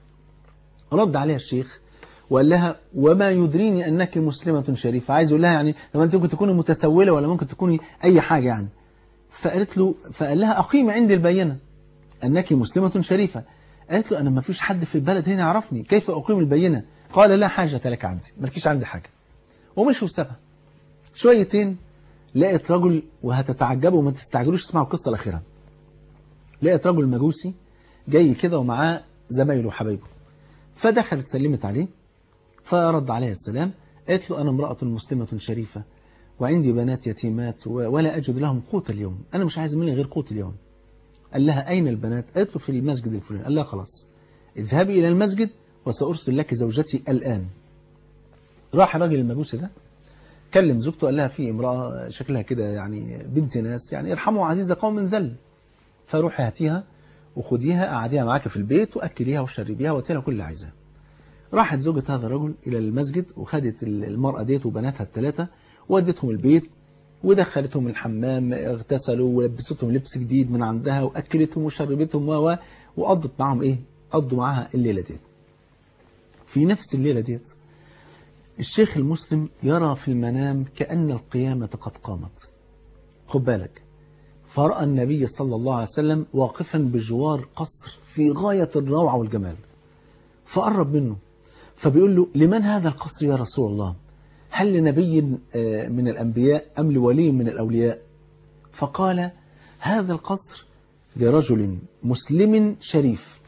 رد عليها الشيخ وقال لها وما يدريني أنك مسلمة شريفة عايز يقول لها يعني لما أنت ممكن تكوني متسولة ولا ممكن تكوني أي حاجة يعني فقالت له فقال لها أقيم عندي البينة أنك مسلمة شريفة قالت له أنا ما فيش حد في البلد هنا يعرفني كيف أقيم البينة قال لا حاجة لك عندي مالكيش عندي حاجة ومشي وسابها شويتين لقيت رجل وهتتعجبوا وما تستعجلوش تسمعوا القصة الأخيرة لقيت رجل مجوسي جاي كده ومعاه زمايله وحبايبه فدخلت سلمت عليه فرد عليها السلام قالت له أنا امرأة مسلمة شريفة وعندي بنات يتيمات ولا أجد لهم قوت اليوم أنا مش عايز مني غير قوت اليوم قال لها أين البنات قالت له في المسجد الفلاني قال لها خلاص اذهبي إلى المسجد وسأرسل لك زوجتي الآن راح الراجل المجوسي ده كلم زوجته قال لها في امرأة شكلها كده يعني بنت ناس يعني ارحموا عزيزة قوم من ذل فروحي هاتيها وخديها قعديها معاك في البيت وأكليها وشربيها واتي لها كل اللي عايزاه راحت زوجة هذا الرجل إلى المسجد وخدت المرأة ديت وبناتها الثلاثة ودتهم البيت ودخلتهم الحمام اغتسلوا ولبستهم لبس جديد من عندها وأكلتهم وشربتهم و وقضت معهم إيه قضوا معاها الليلة ديت في نفس الليلة ديت الشيخ المسلم يرى في المنام كأن القيامة قد قامت خد بالك فرأى النبي صلى الله عليه وسلم واقفا بجوار قصر في غاية الروعة والجمال فقرب منه فبيقول له لمن هذا القصر يا رسول الله هل لنبي من الأنبياء أم لولي من الأولياء فقال هذا القصر لرجل مسلم شريف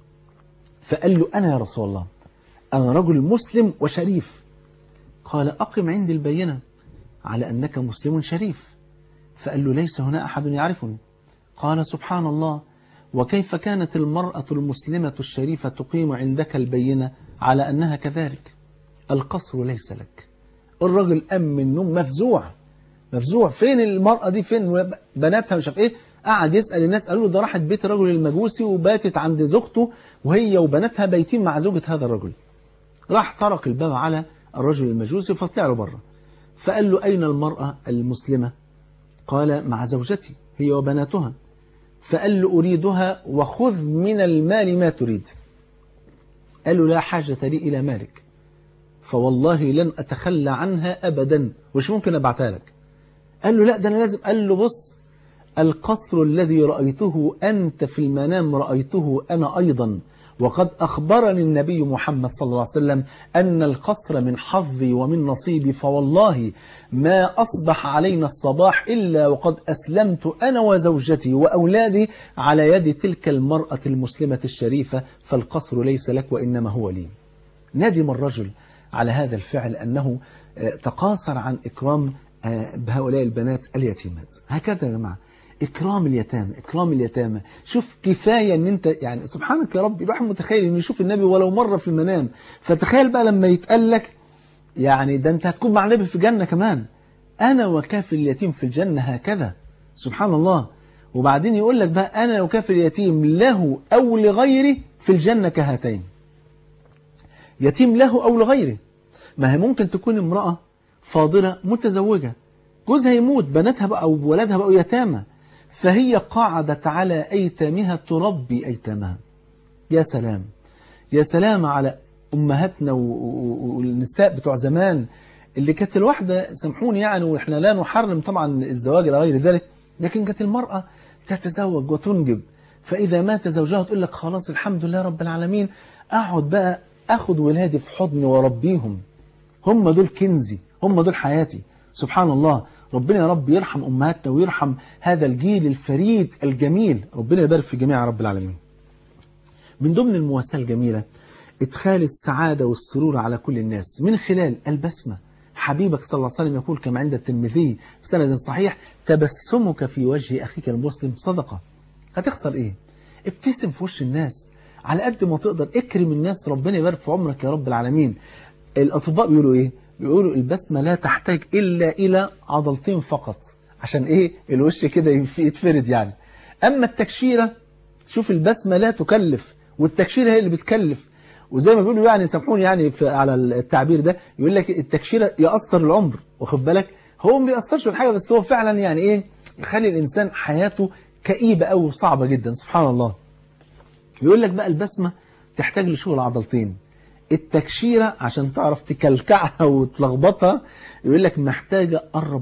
فقال له أنا يا رسول الله أنا رجل مسلم وشريف قال أقم عندي البينة على أنك مسلم شريف فقال له ليس هنا أحد يعرفني قال سبحان الله وكيف كانت المرأة المسلمة الشريفة تقيم عندك البينة على أنها كذلك القصر ليس لك الرجل قام من النوم مفزوع مفزوع فين المرأة دي فين بناتها مش عارف ايه قعد يسأل الناس قالوا له ده راحت بيت الرجل المجوسي وباتت عند زوجته وهي وبناتها بايتين مع زوجة هذا الرجل راح طرق الباب على الرجل المجوسي فطلع له بره فقال له أين المرأة المسلمة قال مع زوجتي هي وبناتها فقال له أريدها وخذ من المال ما تريد قال له لا حاجة لي إلى مالك فوالله لن أتخلى عنها أبدا وش ممكن أبعتها لك قال له لا ده أنا لازم قال له بص القصر الذي رأيته أنت في المنام رأيته أنا أيضا وقد أخبرني النبي محمد صلى الله عليه وسلم أن القصر من حظي ومن نصيبي فوالله ما أصبح علينا الصباح إلا وقد أسلمت أنا وزوجتي وأولادي على يد تلك المرأة المسلمة الشريفة فالقصر ليس لك وإنما هو لي ندم الرجل على هذا الفعل أنه تقاصر عن إكرام بهؤلاء البنات اليتيمات هكذا يا جماعة إكرام اليتامى إكرام اليتامى شوف كفاية أن أنت يعني سبحانك يا رب الواحد متخيل أنه يشوف النبي ولو مرة في المنام فتخيل بقى لما يتقال لك يعني ده أنت هتكون مع النبي في جنة كمان أنا وكافل اليتيم في الجنة هكذا سبحان الله وبعدين يقول لك بقى أنا وكافل اليتيم له أو لغيره في الجنة كهاتين يتيم له أو لغيره ما هي ممكن تكون امرأة فاضلة متزوجة جوزها يموت بناتها بقى أو ولادها بقوا يتامى فهي قعدت على أيتامها تربي أيتامها يا سلام يا سلام على أمهاتنا والنساء بتوع زمان اللي كانت الواحدة سامحوني يعني وإحنا لا نحرم طبعا الزواج إلى غير ذلك لكن كانت المرأة تتزوج وتنجب فإذا مات زوجها تقول لك خلاص الحمد لله رب العالمين أقعد بقى أخذ ولادي في حضني واربيهم هم دول كنزي هم دول حياتي سبحان الله ربنا يا رب يرحم أمهاتنا ويرحم هذا الجيل الفريد الجميل ربنا يبارك في جميع رب العالمين من ضمن المواساة الجميلة إدخال السعادة والسرور على كل الناس من خلال البسمة حبيبك صلى الله عليه وسلم يقول كما عند الترمذي بسند صحيح تبسمك في وجه أخيك المسلم صدقة هتخسر إيه ابتسم في وش الناس على قد ما تقدر اكرم الناس ربنا يبارك في عمرك يا رب العالمين الأطباء بيقولوا إيه بيقولوا البسمة لا تحتاج إلا إلى عضلتين فقط عشان إيه الوش كده يتفرد يعني أما التكشيرة شوف البسمة لا تكلف والتكشيرة هي اللي بتكلف وزي ما بيقولوا يعني سامحوني يعني على التعبير ده يقول لك التكشيرة يأثر العمر واخد بالك هو ما بيأثرش في حاجة بس هو فعلا يعني إيه يخلي الإنسان حياته كئيبة أوي وصعبة جدا سبحان الله يقول لك بقى البسمة تحتاج لشغل عضلتين التكشيرة عشان تعرف تكلكعها وتلخبطها يقول لك محتاجة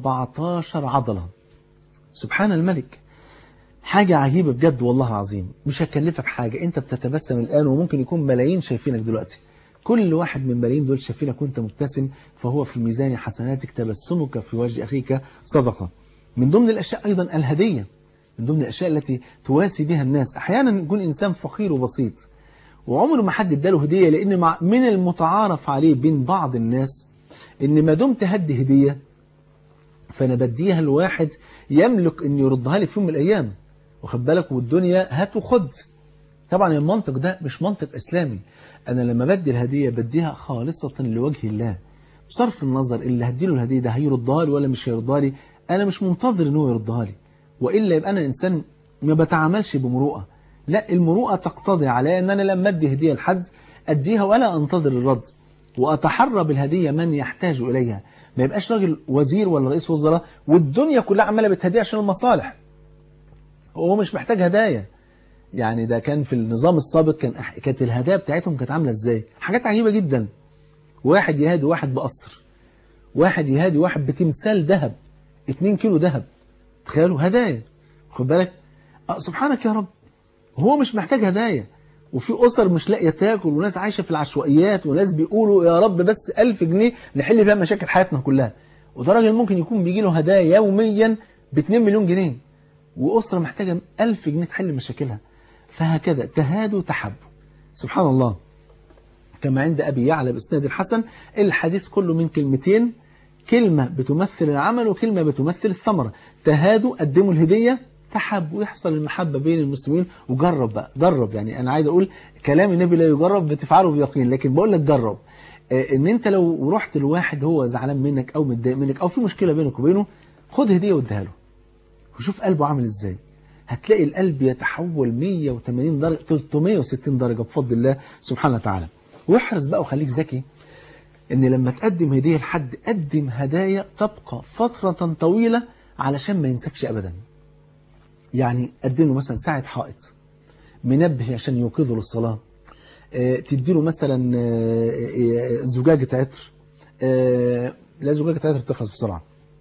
14 عضلة سبحان الملك حاجة عجيبة بجد والله عظيم مش هكلفك حاجة انت بتتبسم الآن وممكن يكون ملايين شايفينك دلوقتي كل واحد من ملايين دول شايفينك وانت مبتسم فهو في ميزان حسناتك تبسمك في وجه أخيك صدقة من ضمن الأشياء أيضا الهدية من ضمن الأشياء التي تواسي بها الناس أحيانا يكون إنسان فقير وبسيط وعمره ما حد اداله هدية لأن مع من المتعارف عليه بين بعض الناس إن ما دمت هدي هدية فأنا بديها لواحد يملك إن يردها لي في يوم من الأيام واخد بالك والدنيا هات وخد طبعا المنطق ده مش منطق إسلامي أنا لما بدي الهدية بديها خالصة لوجه الله بصرف النظر اللي هديله الهدية ده هيردها لي ولا مش هيردها لي أنا مش منتظر إن هو يردها لي وإلا يبقى أنا إنسان ما بتعاملش بمروءة لا المروءة تقتضي على أن أنا لما أدي هدية لحد أديها ولا أنتظر الرد وأتحرى بالهدية من يحتاج إليها ما يبقاش راجل وزير ولا رئيس وزراء والدنيا كلها عمالة بتهديه عشان المصالح هو مش محتاج هدايا يعني ده كان في النظام السابق كان كانت الهدايا بتاعتهم كانت عاملة ازاي حاجات عجيبة جدا واحد يهادي واحد بقصر واحد يهادي واحد بتمثال ذهب 2 كيلو ذهب تخيلوا هدايا خد بالك أه سبحانك يا رب هو مش محتاج هدايا وفي أسر مش لاقية تاكل وناس عايشة في العشوائيات وناس بيقولوا يا رب بس ألف جنيه نحل فيها مشاكل حياتنا كلها وده راجل ممكن يكون بيجي له هدايا يوميا ب 2 مليون جنيه وأسرة محتاجة ألف جنيه تحل مشاكلها فهكذا تهادوا تحبوا سبحان الله كما عند أبي يعلى بإسناد الحسن الحديث كله من كلمتين كلمة بتمثل العمل وكلمة بتمثل الثمرة تهادوا قدموا الهدية تحبوا يحصل المحبة بين المسلمين وجرب بقى جرب يعني أنا عايز أقول كلام النبي لا يجرب بتفعله بيقين لكن بقول لك جرب ان انت لو رحت لواحد هو زعلان منك او متضايق منك او في مشكلة بينك وبينه خد هدية واديها له وشوف قلبه عامل ازاي هتلاقي القلب يتحول 180 درجة 360 درجة بفضل الله سبحانه وتعالى واحرص بقى وخليك ذكي ان لما تقدم هدية لحد قدم هدايا تبقى فترة طويلة علشان ما ينسكش ابدا يعني قدم له مثلا ساعة حائط منبه عشان يوقظه للصلاة آه، تديله مثلا آه، آه، زجاجة عطر آه، لا زجاجة عطر بتخلص بسرعة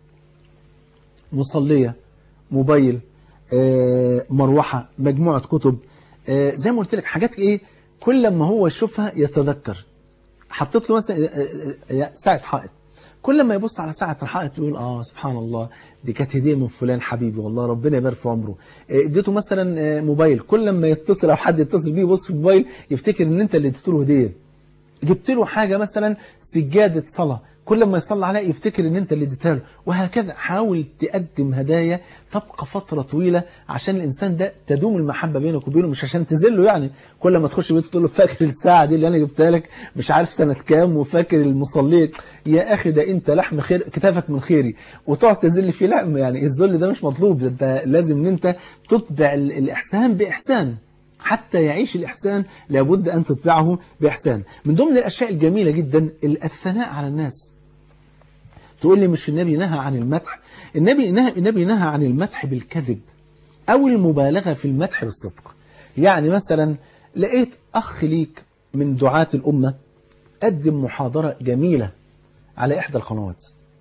مصلية موبايل آه، مروحة مجموعة كتب آه، زي ما قلت لك حاجات ايه كل ما هو يشوفها يتذكر حطيت له مثلا آه، آه، آه، ساعة حائط كل ما يبص على ساعة الحائط يقول اه سبحان الله دي كانت هدية من فلان حبيبي والله ربنا يبارك في عمره آه، اديته مثلا آه، موبايل كل ما يتصل او حد يتصل بيه يبص في الموبايل يفتكر ان انت اللي اديته له هدية جبت له حاجة مثلا سجادة صلاة كل ما يصلي عليها يفتكر ان انت اللي اديتها له وهكذا حاول تقدم هدايا تبقى فترة طويلة عشان الانسان ده تدوم المحبة بينك وبينه مش عشان تذله يعني كل ما تخش بيته تقول له فاكر الساعة دي اللي انا جبتها لك مش عارف سنة كام وفاكر المصلية يا اخي ده انت لحم خير كتافك من خيري وتقعد تذل فيه لا يعني الذل ده مش مطلوب ده انت لازم ان انت تتبع ال- الاحسان باحسان حتى يعيش الإحسان لابد أن تتبعه بإحسان من ضمن الأشياء الجميلة جدا الثناء على الناس تقول لي مش النبي نهى عن المدح النبي نهى, النبي نهى عن المدح بالكذب أو المبالغة في المدح بالصدق يعني مثلا لقيت أخ ليك من دعاة الأمة قدم محاضرة جميلة على إحدى القنوات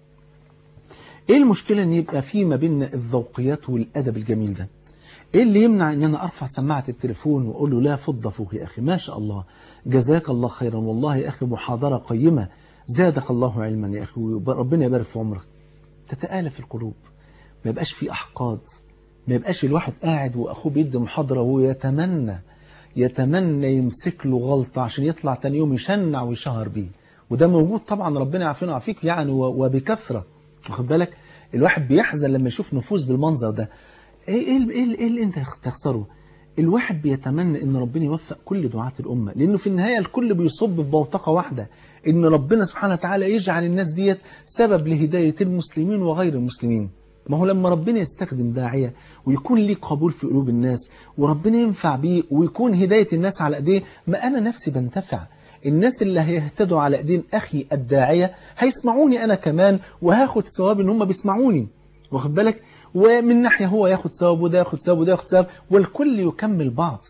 إيه المشكلة أن يبقى في ما بيننا الذوقيات والأدب الجميل ده ايه اللي يمنع ان انا ارفع سماعه التليفون واقول له لا فض فوق يا اخي ما شاء الله جزاك الله خيرا والله يا اخي محاضره قيمه زادك الله علما يا اخي وربنا يبارك في عمرك تتآلف القلوب ما يبقاش في احقاد ما يبقاش الواحد قاعد واخوه بيدي محاضره ويتمنى يتمنى يمسك له غلطه عشان يطلع تاني يوم يشنع ويشهر بيه وده موجود طبعا ربنا يعافينا ويعافيك يعني و- وبكثره واخد بالك الواحد بيحزن لما يشوف نفوس بالمنظر ده ايه ايه ال- ايه, ال- إيه اللي انت تخسره الواحد بيتمنى ان ربنا يوفق كل دعاة الامه لانه في النهايه الكل بيصب في بوتقه واحده ان ربنا سبحانه وتعالى يجعل الناس ديت سبب لهدايه المسلمين وغير المسلمين ما هو لما ربنا يستخدم داعيه ويكون ليه قبول في قلوب الناس وربنا ينفع بيه ويكون هدايه الناس على ايديه ما انا نفسي بنتفع الناس اللي هيهتدوا على ايدين اخي الداعيه هيسمعوني انا كمان وهاخد ثواب ان هم بيسمعوني واخد بالك ومن ناحية هو ياخد ثواب وده ياخد ثواب وده ياخد ثواب والكل يكمل بعض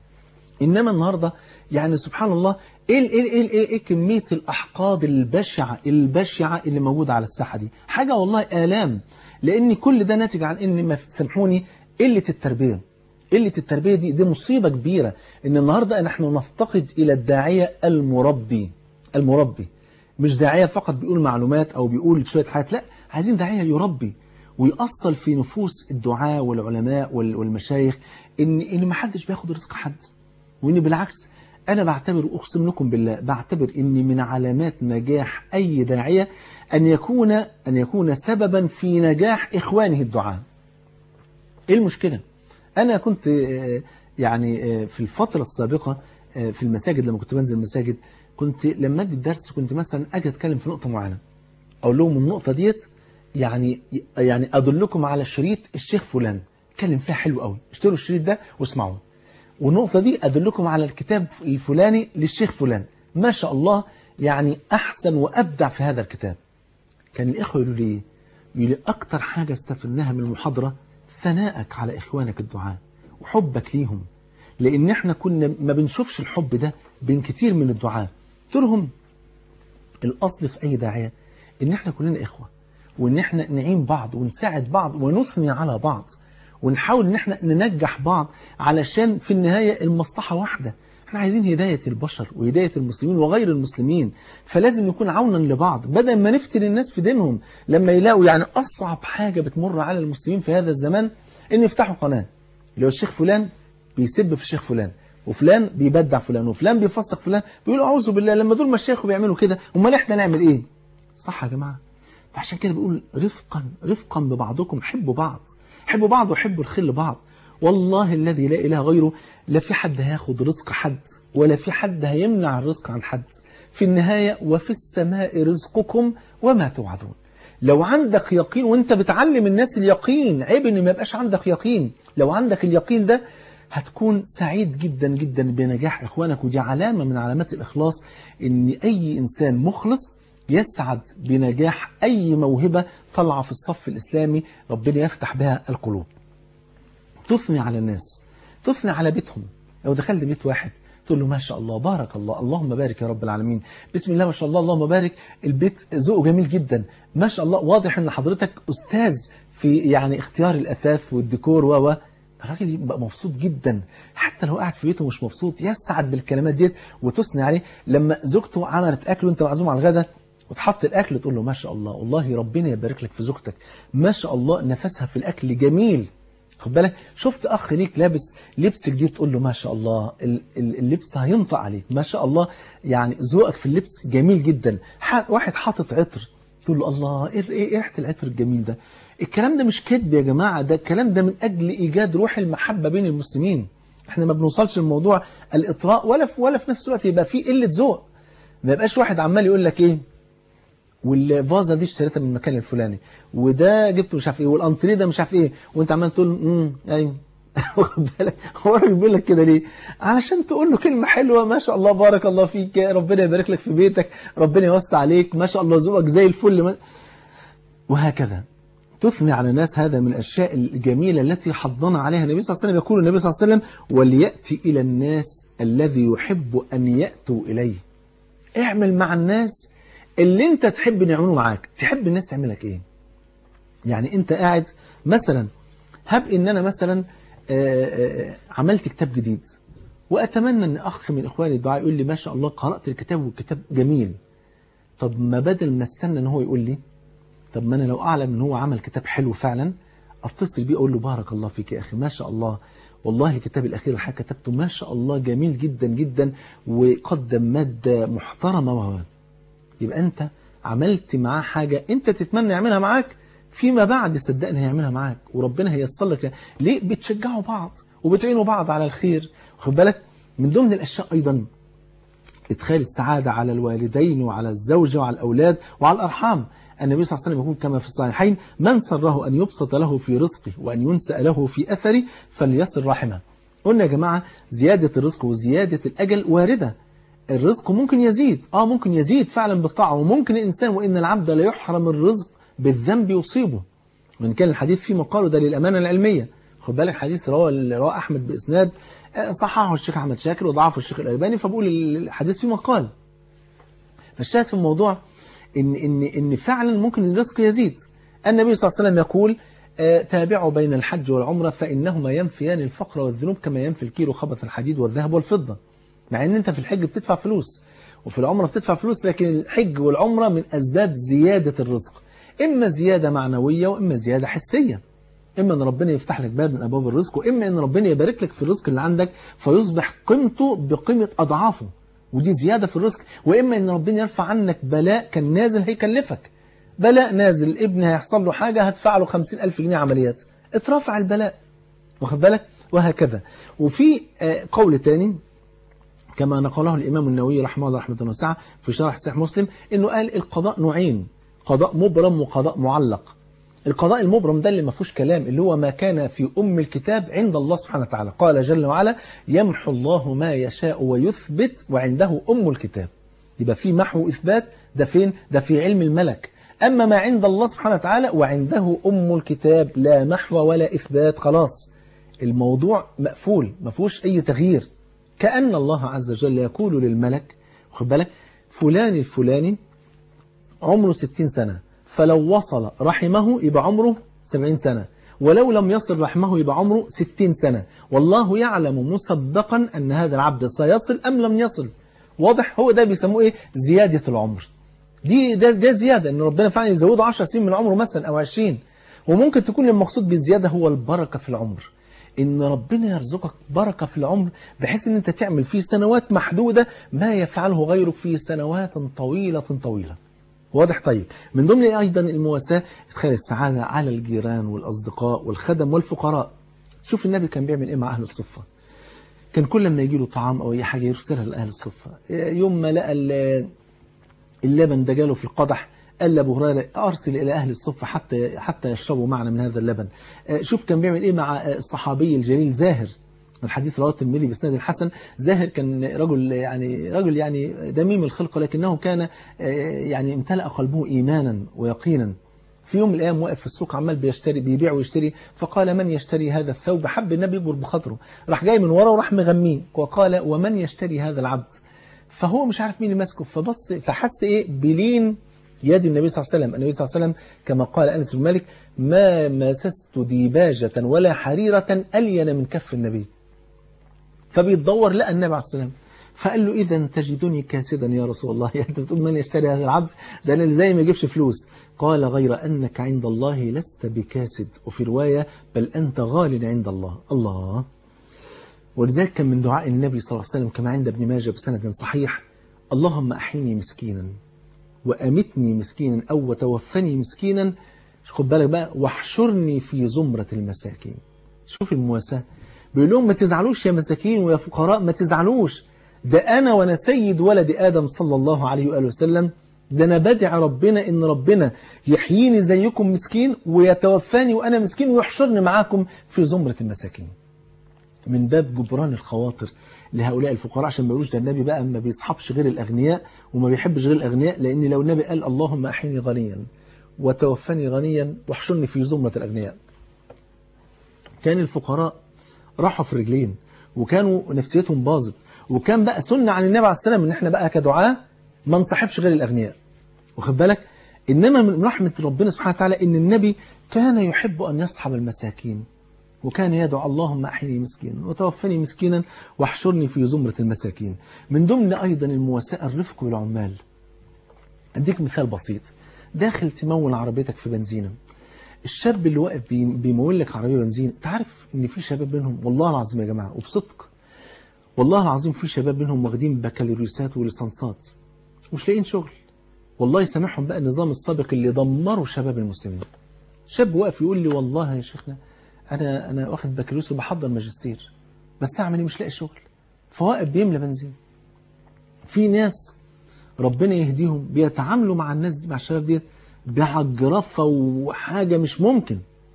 إنما النهاردة يعني سبحان الله إيه, إيه, إيه, إيه, إيه كمية الأحقاد البشعة البشعة اللي موجودة على الساحة دي حاجة والله آلام لأن كل ده ناتج عن إن ما سامحوني قلة التربية قلة التربية دي دي مصيبة كبيرة إن النهاردة نحن نفتقد إلى الداعية المربي المربي مش داعية فقط بيقول معلومات أو بيقول شوية حاجات لا عايزين داعية يربي ويأصل في نفوس الدعاة والعلماء وال- والمشايخ إن إن ما حدش بياخد رزق حد وإن بالعكس أنا بعتبر أقسم لكم بالله بعتبر إن من علامات نجاح أي داعية أن يكون أن يكون سببا في نجاح إخوانه الدعاة إيه المشكلة؟ أنا كنت آه، يعني آه، في الفترة السابقة آه، في المساجد لما كنت بنزل المساجد كنت لما أدي الدرس كنت مثلا أجي أتكلم في نقطة معينة أقول لهم النقطة ديت يعني يعني أدلكم على شريط الشيخ فلان اتكلم فيها حلو قوي اشتروا الشريط ده واسمعوه والنقطة دي أدلكم على الكتاب الفلاني للشيخ فلان ما شاء الله يعني أحسن وأبدع في هذا الكتاب كان الإخوة يقولوا لي إيه؟ يقولوا لي أكتر حاجة استفدناها من المحاضرة ثناءك على إخوانك الدعاء وحبك ليهم لأن إحنا كنا ما بنشوفش الحب ده بين كتير من الدعاء قلت لهم الأصل في أي داعية إن إحنا كلنا إخوة وإن إحنا نعين بعض ونساعد بعض ونثني على بعض ونحاول إن إحنا ننجح بعض علشان في النهاية المصلحة واحدة احنا عايزين هداية البشر وهداية المسلمين وغير المسلمين فلازم نكون عونا لبعض بدل ما نفتن الناس في دينهم لما يلاقوا يعني أصعب حاجة بتمر على المسلمين في هذا الزمان إن يفتحوا قناة اللي هو الشيخ فلان بيسب في الشيخ فلان وفلان بيبدع فلان وفلان بيفسق فلان بيقولوا أعوذ بالله لما دول مشايخ بيعملوا كده امال احنا نعمل إيه صح يا جماعة فعشان كده بيقول رفقا رفقا ببعضكم حبوا بعض حبوا بعض وحبوا الخير لبعض والله الذي لا إله غيره لا في حد هياخد رزق حد ولا في حد هيمنع الرزق عن حد في النهاية وفي السماء رزقكم وما توعدون لو عندك يقين وانت بتعلم الناس اليقين عيب ان ما يبقاش عندك يقين لو عندك اليقين ده هتكون سعيد جدا جدا بنجاح إخوانك ودي علامة من علامات الإخلاص إن أي إنسان مخلص يسعد بنجاح أي موهبة طالعة في الصف الإسلامي ربنا يفتح بها القلوب تثني على الناس تثني على بيتهم لو دخلت بيت واحد تقول له ما شاء الله بارك الله اللهم بارك يا رب العالمين بسم الله ما شاء الله اللهم بارك البيت ذوقه جميل جدا ما شاء الله واضح ان حضرتك استاذ في يعني اختيار الاثاث والديكور و الراجل يبقى مبسوط جدا حتى لو قاعد في بيته مش مبسوط يسعد بالكلمات ديت وتثني عليه لما زوجته عملت اكل وانت معزوم على الغداء وتحط الاكل تقول له ما شاء الله والله ربنا يبارك لك في زوجتك ما شاء الله نفسها في الاكل جميل خد بالك شفت اخ ليك لابس لبس جديد تقول له ما شاء الله اللبس هينطق عليك ما شاء الله يعني ذوقك في اللبس جميل جدا واحد حاطط عطر تقول له الله ايه ايه ريحه العطر الجميل ده الكلام ده مش كذب يا جماعه ده الكلام ده من اجل ايجاد روح المحبه بين المسلمين احنا ما بنوصلش لموضوع الاطراء ولا في ولا في نفس الوقت يبقى في قله ذوق ما يبقاش واحد عمال يقول لك ايه والفازه دي اشتريتها من المكان الفلاني وده جبته مش عارف ايه والانتريه ده مش عارف ايه وانت عمال تقول امم ايوه واخد بالك هو الراجل بيقول لك كده ليه؟ علشان تقول له كلمه حلوه ما شاء الله بارك الله فيك ربنا يبارك لك في بيتك ربنا يوسع عليك ما شاء الله ذوقك زي الفل ما... وهكذا تثني على الناس هذا من الاشياء الجميله التي حضنا عليها النبي صلى الله عليه وسلم يقول النبي صلى الله عليه وسلم ولياتي الى الناس الذي يحب ان ياتوا اليه اعمل مع الناس اللي انت تحب ان يعملوا معاك تحب الناس تعملك ايه يعني انت قاعد مثلا هب ان انا مثلا آآ آآ عملت كتاب جديد واتمنى ان اخ من اخواني الدعاء يقول لي ما شاء الله قرات الكتاب والكتاب جميل طب ما بدل ما استنى ان هو يقول لي طب ما انا لو اعلم ان هو عمل كتاب حلو فعلا اتصل بيه اقول له بارك الله فيك يا اخي ما شاء الله والله الكتاب الأخير اللي حضرتك كتبته ما شاء الله جميل جدا جدا وقدم مادة محترمة وهو يبقى أنت عملت معاه حاجة أنت تتمنى يعملها معاك فيما بعد صدقني هيعملها معاك وربنا هيصل لك ليه بتشجعوا بعض وبتعينوا بعض على الخير واخد بالك من ضمن الأشياء أيضا إدخال السعادة على الوالدين وعلى الزوجة وعلى الأولاد وعلى الأرحام النبي صلى الله عليه وسلم يقول كما في الصحيحين من سره أن يبسط له في رزقه وأن ينسأ له في أثره فليصل رحمه قلنا يا جماعة زيادة الرزق وزيادة الأجل واردة الرزق ممكن يزيد آه ممكن يزيد فعلا بالطاعة وممكن الإنسان وإن العبد لا يحرم الرزق بالذنب يصيبه من كان الحديث فيه مقاله ده للأمانة العلمية خد بالك حديث رواه رواه أحمد بإسناد صححه الشيخ أحمد شاكر وضعفه الشيخ الألباني فبقول الحديث فيه مقال فالشاهد في الموضوع إن, إن, إن فعلا ممكن الرزق يزيد النبي صلى الله عليه وسلم يقول تابعوا بين الحج والعمرة فإنهما ينفيان الفقر والذنوب كما ينفي الكيلو خبث الحديد والذهب والفضة مع ان انت في الحج بتدفع فلوس وفي العمرة بتدفع فلوس لكن الحج والعمرة من أسباب زيادة الرزق إما زيادة معنوية وإما زيادة حسية إما أن ربنا يفتح لك باب من أبواب الرزق وإما أن ربنا يبارك لك في الرزق اللي عندك فيصبح قيمته بقيمة أضعافه ودي زيادة في الرزق وإما أن ربنا يرفع عنك بلاء كان نازل هيكلفك بلاء نازل ابن هيحصل له حاجة هدفع له خمسين ألف جنيه عمليات اترفع البلاء واخد بالك وهكذا وفي قول تاني كما نقله الإمام النووي رحمه الله رحمة واسعة في شرح صحيح مسلم إنه قال القضاء نوعين قضاء مبرم وقضاء معلق القضاء المبرم ده اللي ما فيهوش كلام اللي هو ما كان في أم الكتاب عند الله سبحانه وتعالى قال جل وعلا يمحو الله ما يشاء ويثبت وعنده أم الكتاب يبقى في محو إثبات ده فين ده في علم الملك أما ما عند الله سبحانه وتعالى وعنده أم الكتاب لا محو ولا إثبات خلاص الموضوع مقفول ما فيهوش أي تغيير كأن الله عز وجل يقول للملك خد بالك فلان الفلاني عمره 60 سنة فلو وصل رحمه يبقى عمره 70 سنة ولو لم يصل رحمه يبقى عمره 60 سنة والله يعلم مسبقا أن هذا العبد سيصل أم لم يصل واضح هو ده بيسموه إيه زيادة العمر دي ده, ده زيادة أن ربنا فعلا يزوده 10 سنين من عمره مثلا أو 20 وممكن تكون المقصود بالزيادة هو البركة في العمر ان ربنا يرزقك بركة في العمر بحيث ان انت تعمل في سنوات محدودة ما يفعله غيرك في سنوات طويلة طويلة واضح طيب من ضمن ايضا المواساة ادخال السعادة على الجيران والاصدقاء والخدم والفقراء شوف النبي كان بيعمل ايه مع اهل الصفة كان كل ما يجي له طعام او اي حاجة يرسلها لاهل الصفة يوم ما لقى اللبن ده جاله في القدح قال لابو هريره ارسل الى اهل الصفه حتى حتى يشربوا معنا من هذا اللبن آه، شوف كان بيعمل ايه مع آه، الصحابي الجليل زاهر الحديث رواه الترمذي باسناد الحسن زاهر كان رجل يعني رجل يعني دميم الخلق لكنه كان آه، يعني امتلأ قلبه ايمانا ويقينا في يوم من الايام واقف في السوق عمال بيشتري بيبيع ويشتري فقال من يشتري هذا الثوب حب النبي يجبر بخاطره راح جاي من ورا وراح مغميه وقال ومن يشتري هذا العبد فهو مش عارف مين اللي ماسكه فبص فحس ايه بلين يد النبي صلى الله عليه وسلم النبي صلى الله عليه وسلم كما قال انس بن مالك ما مسست ديباجه ولا حريره الين من كف النبي فبيتدور لقى النبي عليه الصلاه والسلام فقال له اذا تجدني كاسدا يا رسول الله يعني انت بتقول من يشتري هذا العبد ده انا اللي زي ما يجيبش فلوس قال غير انك عند الله لست بكاسد وفي روايه بل انت غال عند الله الله ولذلك كان من دعاء النبي صلى الله عليه وسلم كما عند ابن ماجه بسند صحيح اللهم احيني مسكينا وامتني مسكينا او وتوفني مسكينا خد بالك بقى واحشرني في زمره المساكين شوف المواساه بيقول لهم ما تزعلوش يا مساكين ويا فقراء ما تزعلوش ده أنا وأنا سيد ولد آدم صلى الله عليه وآله وسلم ده أنا بدعي ربنا إن ربنا يحييني زيكم مسكين ويتوفاني وأنا مسكين ويحشرني معاكم في زمرة المساكين من باب جبران الخواطر لهؤلاء الفقراء عشان ما يقولوش ده النبي بقى ما بيصحبش غير الأغنياء وما بيحبش غير الأغنياء لأن لو النبي قال اللهم أحيني غنيا وتوفني غنيا واحشرني في زمرة الأغنياء كان الفقراء راحوا في رجلين وكانوا نفسيتهم باظت وكان بقى سنة عن النبي عليه السلام ان احنا بقى كدعاء ما نصاحبش غير الأغنياء واخد بالك إنما من رحمة ربنا سبحانه وتعالى إن النبي كان يحب أن يصحب المساكين وكان يدعو اللهم أحيني مسكينا وتوفني مسكينا واحشرني في زمرة المساكين من ضمن أيضا المواساة الرفق بالعمال أديك مثال بسيط داخل تمول عربيتك في بنزينة الشاب اللي واقف بيمول لك عربية بنزين انت عارف ان في شباب منهم والله العظيم يا جماعة وبصدق والله العظيم في شباب منهم واخدين بكالوريوسات وليسانسات مش لاقيين شغل والله يسامحهم بقى النظام السابق اللي دمروا شباب المسلمين شاب واقف يقول لي والله يا شيخنا انا انا واخد بكالوريوس وبحضر ماجستير بس اعمل ايه مش لاقي شغل فواقف بيملى بنزين في ناس ربنا يهديهم بيتعاملوا مع الناس دي مع الشباب ديت بعجرفه وحاجه مش ممكن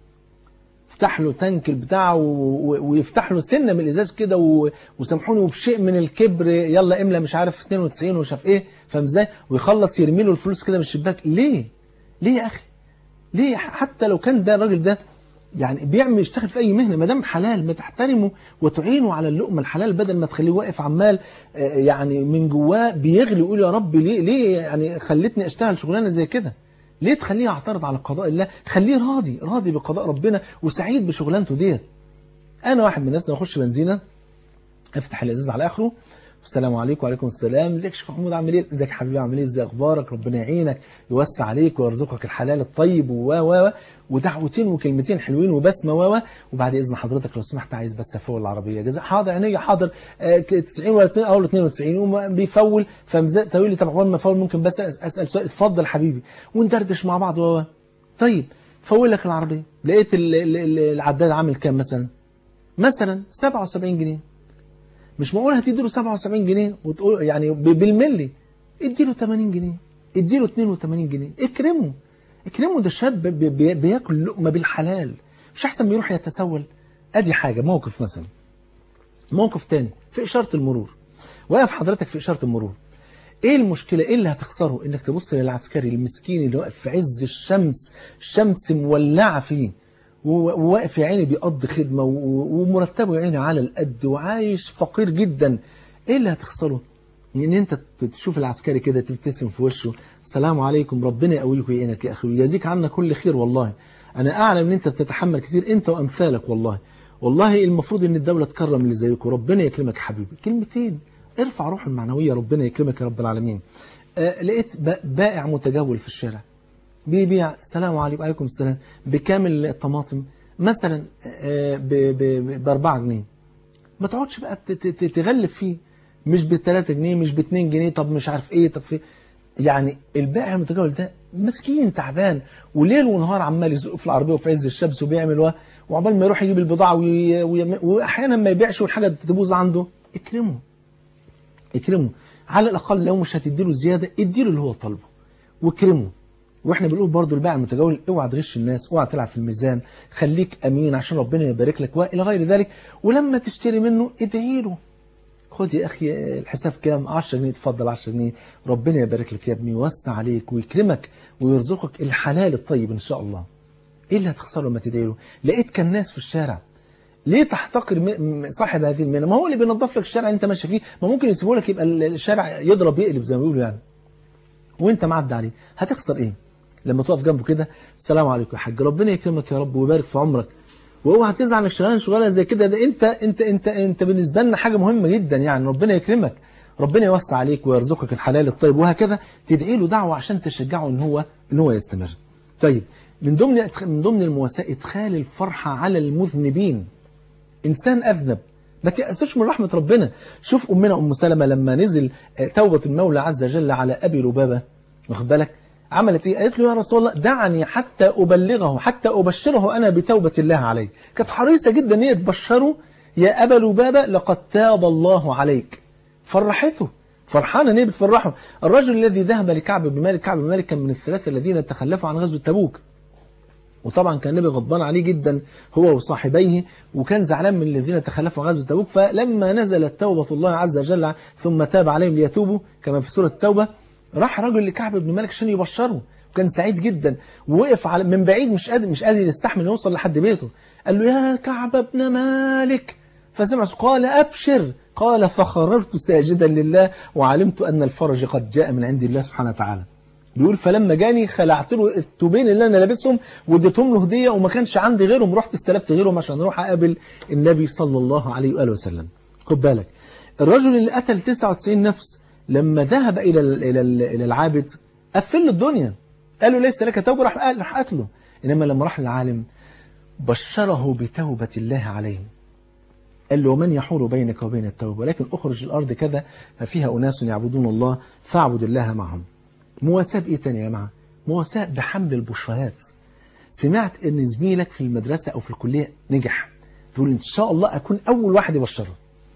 يفتح له تانك بتاعه ويفتح له سنه من الازاز كده وسامحوني وبشيء من الكبر يلا املى مش عارف 92 ومش عارف ايه فاهم ازاي ويخلص يرمي له الفلوس كده من الشباك ليه؟ ليه يا اخي؟ ليه حتى لو كان ده الراجل ده يعني بيعمل يشتغل في اي مهنه ما دام حلال ما تحترمه وتعينه على اللقمه الحلال بدل ما تخليه واقف عمال يعني من جواه بيغلي ويقول يا رب ليه ليه يعني خلتني اشتغل شغلانه زي كده ليه تخليه يعترض على قضاء الله خليه راضي راضي بقضاء ربنا وسعيد بشغلانته ديت انا واحد من الناس لما اخش بنزينه افتح الازاز على اخره السلام عليكم وعليكم السلام ازيك يا شيخ محمود عامل ايه ازيك يا حبيبي عامل ايه ازاي اخبارك ربنا يعينك يوسع عليك ويرزقك الحلال الطيب و و ودعوتين وكلمتين حلوين وبسمه و وبعد اذن حضرتك لو سمحت عايز بس افول العربيه جزاء حاضر عينيا حاضر 90 ولا 90 او 92 بيفول فمزق لي طب عقبال ما افول ممكن بس اسال سؤال اتفضل حبيبي وندردش مع بعض و طيب فول لك العربيه لقيت العداد عامل كام مثلا مثلا 77 جنيه مش معقول هتديله 77 جنيه وتقول يعني بالملي اديله 80 جنيه اديله 82 جنيه اكرمه اكرمه ده شاب بي بياكل لقمه بالحلال مش احسن ما يروح يتسول ادي حاجه موقف مثلا موقف تاني في اشاره المرور واقف حضرتك في اشاره المرور ايه المشكله ايه اللي هتخسره انك تبص للعسكري المسكين اللي واقف في عز الشمس الشمس مولعه فيه وواقف يا عيني بيقضي خدمة ومرتبه يا عيني على القد وعايش فقير جدا ايه اللي هتخسره ان انت تشوف العسكري كده تبتسم في وشه السلام عليكم ربنا يقويك ويعينك يا اخي ويجازيك عنا كل خير والله انا اعلم ان انت بتتحمل كتير انت وامثالك والله والله المفروض ان الدولة تكرم اللي زيك وربنا يكرمك حبيبي كلمتين ارفع روح المعنوية ربنا يكرمك يا رب العالمين آه لقيت بائع متجول في الشارع بيبيع سلام عليكم وعليكم السلام بكامل الطماطم مثلا ب 4 جنيه ما تقعدش بقى تغلب فيه مش ب 3 جنيه مش ب 2 جنيه طب مش عارف ايه طب في يعني البائع المتجول ده مسكين تعبان وليل ونهار عمال يزق في العربيه وفي عز الشمس وبيعمل وعقبال ما يروح يجيب البضاعه وي... وي... واحيانا ما يبيعش والحاجه تبوظ عنده اكرمه اكرمه على الاقل لو مش هتديله زياده اديله اللي هو طالبه واكرمه واحنا بنقول برضو البيع المتجول اوعى تغش الناس اوعى تلعب في الميزان خليك امين عشان ربنا يبارك لك والى غير ذلك ولما تشتري منه ادعي له خد يا اخي الحساب كام 10 جنيه اتفضل 10 جنيه ربنا يبارك لك يا ابني ويوسع عليك ويكرمك ويرزقك الحلال الطيب ان شاء الله ايه اللي هتخسره لما تدعي له لقيت كان ناس في الشارع ليه تحتقر م- م- صاحب هذه المهنه ما هو اللي بينظف لك الشارع اللي انت ماشي فيه ما ممكن يسيبه لك يبقى ال- الشارع يضرب يقلب زي ما بيقولوا يعني وانت معدي عليه هتخسر ايه لما تقف جنبه كده السلام عليكم يا حاج ربنا يكرمك يا رب ويبارك في عمرك واوعى تزعل انك شغال شغلانه زي كده ده انت انت انت انت بالنسبه لنا حاجه مهمه جدا يعني ربنا يكرمك ربنا يوسع عليك ويرزقك الحلال الطيب وهكذا تدعي له دعوه عشان تشجعه ان هو ان هو يستمر طيب من ضمن من ضمن المواساة ادخال الفرحه على المذنبين إنسان أذنب ما تيأسوش من رحمة ربنا شوف أمنا أم سلمة لما نزل آه، توبة المولى عز وجل على أبي لبابة واخد بالك عملت إيه قالت له يا رسول الله دعني حتى أبلغه حتى أبشره أنا بتوبة الله عليه كانت حريصة جدا أن هي تبشره يا أبا لبابة لقد تاب الله عليك فرحته فرحانة ان هي بتفرحه الرجل الذي ذهب لكعب بن مالك كعب بن مالك كان من الثلاثة الذين تخلفوا عن غزوة تبوك وطبعا كان النبي غضبان عليه جدا هو وصاحبيه وكان زعلان من الذين تخلفوا عن غزوة تبوك فلما نزلت توبة الله عز وجل ثم تاب عليهم ليتوبوا كما في سورة التوبة راح رجل لكعب بن مالك عشان يبشره وكان سعيد جدا ووقف على من بعيد مش قادر مش قادر يستحمل يوصل لحد بيته قال له يا كعب بن مالك فسمع قال أبشر قال فخررت ساجدا لله وعلمت أن الفرج قد جاء من عند الله سبحانه وتعالى بيقول فلما جاني خلعت له التوبين اللي انا لابسهم واديتهم له هديه وما كانش عندي غيرهم رحت استلفت غيرهم عشان اروح اقابل النبي صلى الله عليه واله وسلم خد بالك الرجل اللي قتل 99 نفس لما ذهب الى ال الى ال الى العابد قفل له الدنيا قال له ليس لك توبه راح قال راح قتله انما لما راح للعالم بشره بتوبه الله عليه قال له ومن يحول بينك وبين التوبه ولكن اخرج الارض كذا ففيها اناس يعبدون الله فاعبد الله معهم مواساة بإيه تاني يا جماعة؟ مواساة بحمل البشريات سمعت إن زميلك في المدرسة أو في الكلية نجح تقول إن شاء الله أكون أول واحد يبشره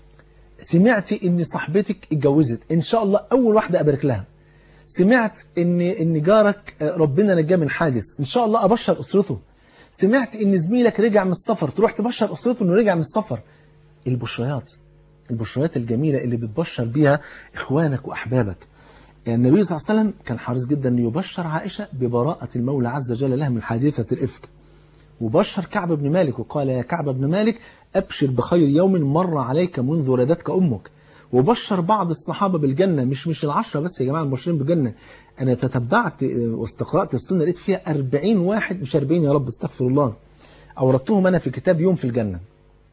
سمعت إن صاحبتك اتجوزت إن شاء الله أول واحدة أبارك لها سمعت إن إن جارك آه، ربنا نجاه من حادث إن شاء الله أبشر أسرته سمعت إن زميلك رجع من السفر تروح تبشر أسرته إنه رجع من السفر البشريات البشريات الجميلة اللي بتبشر بيها إخوانك وأحبابك يعني النبي صلى الله عليه وسلم كان حريص جدا أن يبشر عائشة ببراءة المولى عز وجل لها من حادثة الإفك وبشر كعب بن مالك وقال يا كعب بن مالك أبشر بخير يوم مر عليك منذ ولدتك أمك وبشر بعض الصحابة بالجنة مش مش العشرة بس يا جماعة المبشرين بالجنة أنا تتبعت آه، واستقرأت السنة لقيت فيها 40 واحد مش 40 يا رب استغفر الله أوردتهم أنا في كتاب يوم في الجنة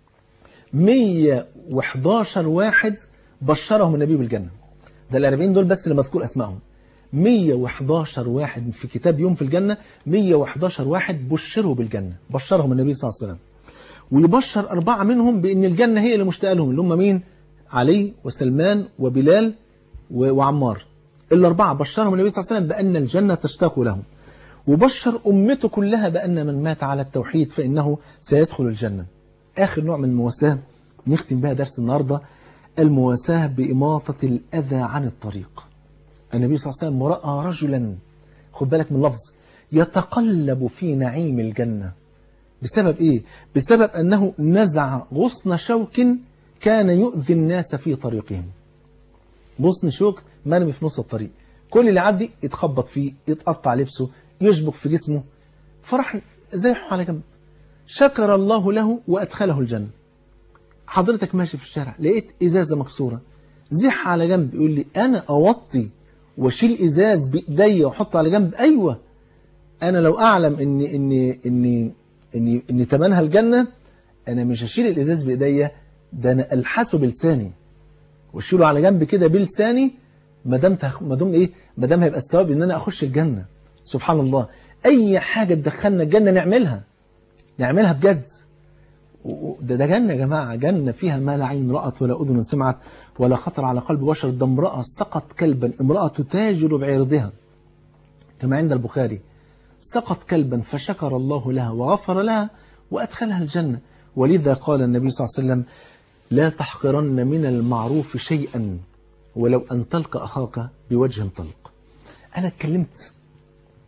111 واحد بشرهم النبي بالجنة ده ال 40 دول بس اللي مذكور اسمائهم 111 واحد في كتاب يوم في الجنة 111 واحد بشروا بالجنة بشرهم النبي صلى الله عليه وسلم ويبشر أربعة منهم بأن الجنة هي اللي مشتاقه لهم اللي هم مين علي وسلمان وبلال و- وعمار الأربعة بشرهم النبي صلى الله عليه وسلم بأن الجنة تشتاق لهم وبشر أمته كلها بأن من مات على التوحيد فإنه سيدخل الجنة آخر نوع من المواساة نختم بها درس النهاردة المواساة بإماطة الأذى عن الطريق النبي صلى الله عليه وسلم رأى رجلا خد بالك من لفظ يتقلب في نعيم الجنة بسبب إيه؟ بسبب أنه نزع غصن شوك كان يؤذي الناس في طريقهم غصن شوك مرمي في نص الطريق كل اللي يعدي يتخبط فيه يتقطع لبسه يشبك في جسمه فراح زيحه على جنب شكر الله له وأدخله الجنة حضرتك ماشي في الشارع لقيت إزازة مكسورة زح على جنب يقول لي أنا أوطي واشيل إزاز بإيديا وأحطه على جنب أيوة أنا لو أعلم إن إن إن إن إن تمنها الجنة أنا مش هشيل الإزاز بإيديا ده أنا ألحسه بلساني واشيله على جنب كده بلساني ما دام تخ... ما دام ايه ما دام هيبقى الثواب ان انا اخش الجنه سبحان الله اي حاجه تدخلنا الجنه نعملها نعملها بجد و- و- ده ده جنه يا جماعه جنه فيها ما لا عين رات ولا اذن سمعت ولا خطر على قلب بشر ده امراه سقط كلبا امراه تتاجر بعرضها كما عند البخاري سقط كلبا فشكر الله لها وغفر لها وادخلها الجنه ولذا قال النبي صلى الله عليه وسلم لا تحقرن من المعروف شيئا ولو أن تلقى أخاك بوجه طلق أنا اتكلمت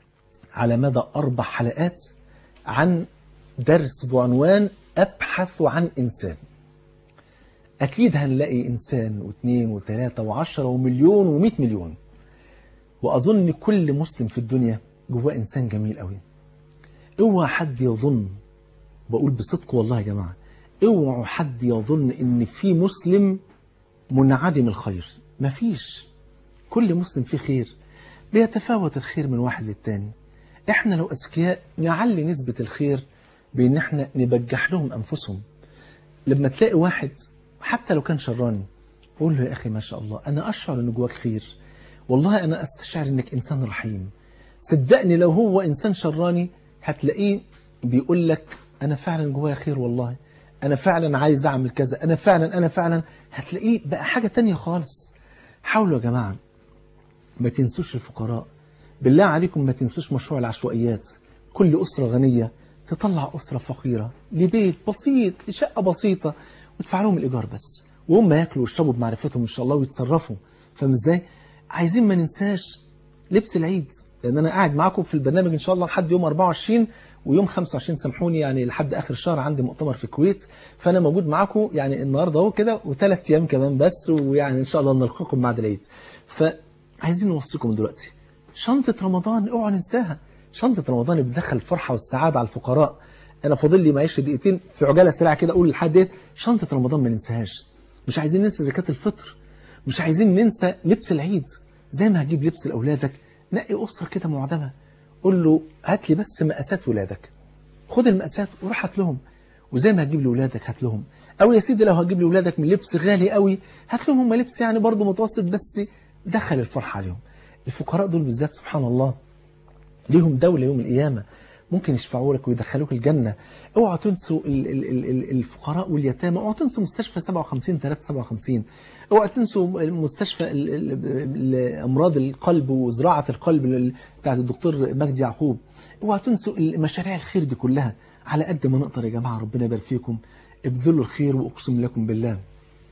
على مدى أربع حلقات عن درس بعنوان أبحث عن إنسان أكيد هنلاقي إنسان واثنين وثلاثة وعشرة ومليون ومئة مليون وأظن كل مسلم في الدنيا جواه إنسان جميل قوي اوعى حد يظن بقول بصدق والله يا جماعة اوعى حد يظن ان في مسلم منعدم الخير مفيش كل مسلم فيه خير بيتفاوت الخير من واحد للتاني احنا لو اذكياء نعلي نسبة الخير بان احنا نبجح لهم انفسهم لما تلاقي واحد حتى لو كان شراني قول له يا اخي ما شاء الله انا اشعر ان جواك خير والله انا استشعر انك انسان رحيم صدقني لو هو انسان شراني هتلاقيه بيقول لك انا فعلا جوايا خير والله انا فعلا عايز اعمل كذا انا فعلا انا فعلا هتلاقيه بقى حاجة تانية خالص حاولوا يا جماعة ما تنسوش الفقراء بالله عليكم ما تنسوش مشروع العشوائيات كل أسرة غنية تطلع أسرة فقيرة لبيت بسيط لشقة بسيطة وتدفع لهم الإيجار بس وهم ياكلوا ويشربوا بمعرفتهم إن شاء الله ويتصرفوا فاهم إزاي؟ عايزين ما ننساش لبس العيد لأن أنا قاعد معاكم في البرنامج إن شاء الله لحد يوم 24 ويوم 25 سامحوني يعني لحد آخر الشهر عندي مؤتمر في الكويت فأنا موجود معاكم يعني النهاردة أهو كده وثلاث أيام كمان بس ويعني إن شاء الله نلقاكم بعد العيد فعايزين نوصيكم دلوقتي شنطة رمضان اوعى ننساها شنطة رمضان بتدخل الفرحة والسعادة على الفقراء أنا فاضل لي معيش دقيقتين في عجالة سريعة كده أقول لحد إيه شنطة رمضان ما ننساهاش مش عايزين ننسى زكاة الفطر مش عايزين ننسى لبس العيد زي ما هتجيب لبس لأولادك نقي أسرة كده معدمة قول له هات لي بس مقاسات ولادك خد المقاسات وروح هات لهم وزي ما هتجيب لأولادك هات لهم أو يا سيدي لو هتجيب لأولادك من لبس غالي قوي هات لهم هم لبس يعني برضه متوسط بس دخل الفرحة عليهم الفقراء دول بالذات سبحان الله ليهم دولة يوم القيامة ممكن يشفعوا لك ويدخلوك الجنة اوعوا تنسوا ال ال ال ال الفقراء واليتامى اوعوا تنسوا مستشفى 57 357 اوعوا تنسوا مستشفى ال ال ال امراض القلب وزراعة القلب بتاعت الدكتور مجدي يعقوب اوعوا تنسوا مشاريع الخير دي كلها على قد ما نقدر يا جماعة ربنا يبارك فيكم ابذلوا الخير واقسم لكم بالله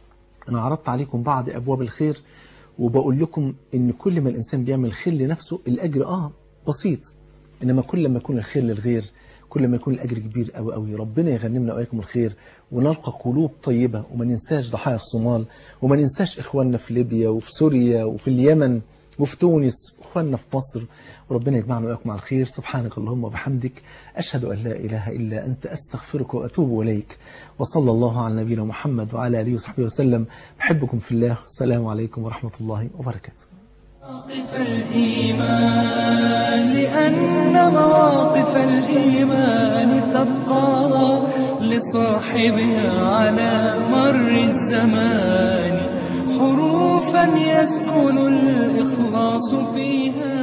انا عرضت عليكم بعض ابواب الخير وبقول لكم ان كل ما الانسان بيعمل خير لنفسه الاجر اه بسيط انما كل ما يكون الخير للغير كل ما يكون الاجر كبير قوي قوي ربنا يغنمنا واياكم الخير ونلقى قلوب طيبه وما ننساش ضحايا الصومال وما ننساش اخواننا في ليبيا وفي سوريا وفي اليمن وفي تونس واخواننا في مصر وربنا يجمعنا واياكم على الخير سبحانك اللهم وبحمدك اشهد ان لا اله الا انت استغفرك واتوب اليك وصلى الله على نبينا محمد وعلى اله وصحبه وسلم بحبكم في الله السلام عليكم ورحمه الله وبركاته مواقف الإيمان لأن مواقف الإيمان تبقى لصاحبها على مر الزمان حروفا يسكن الإخلاص فيها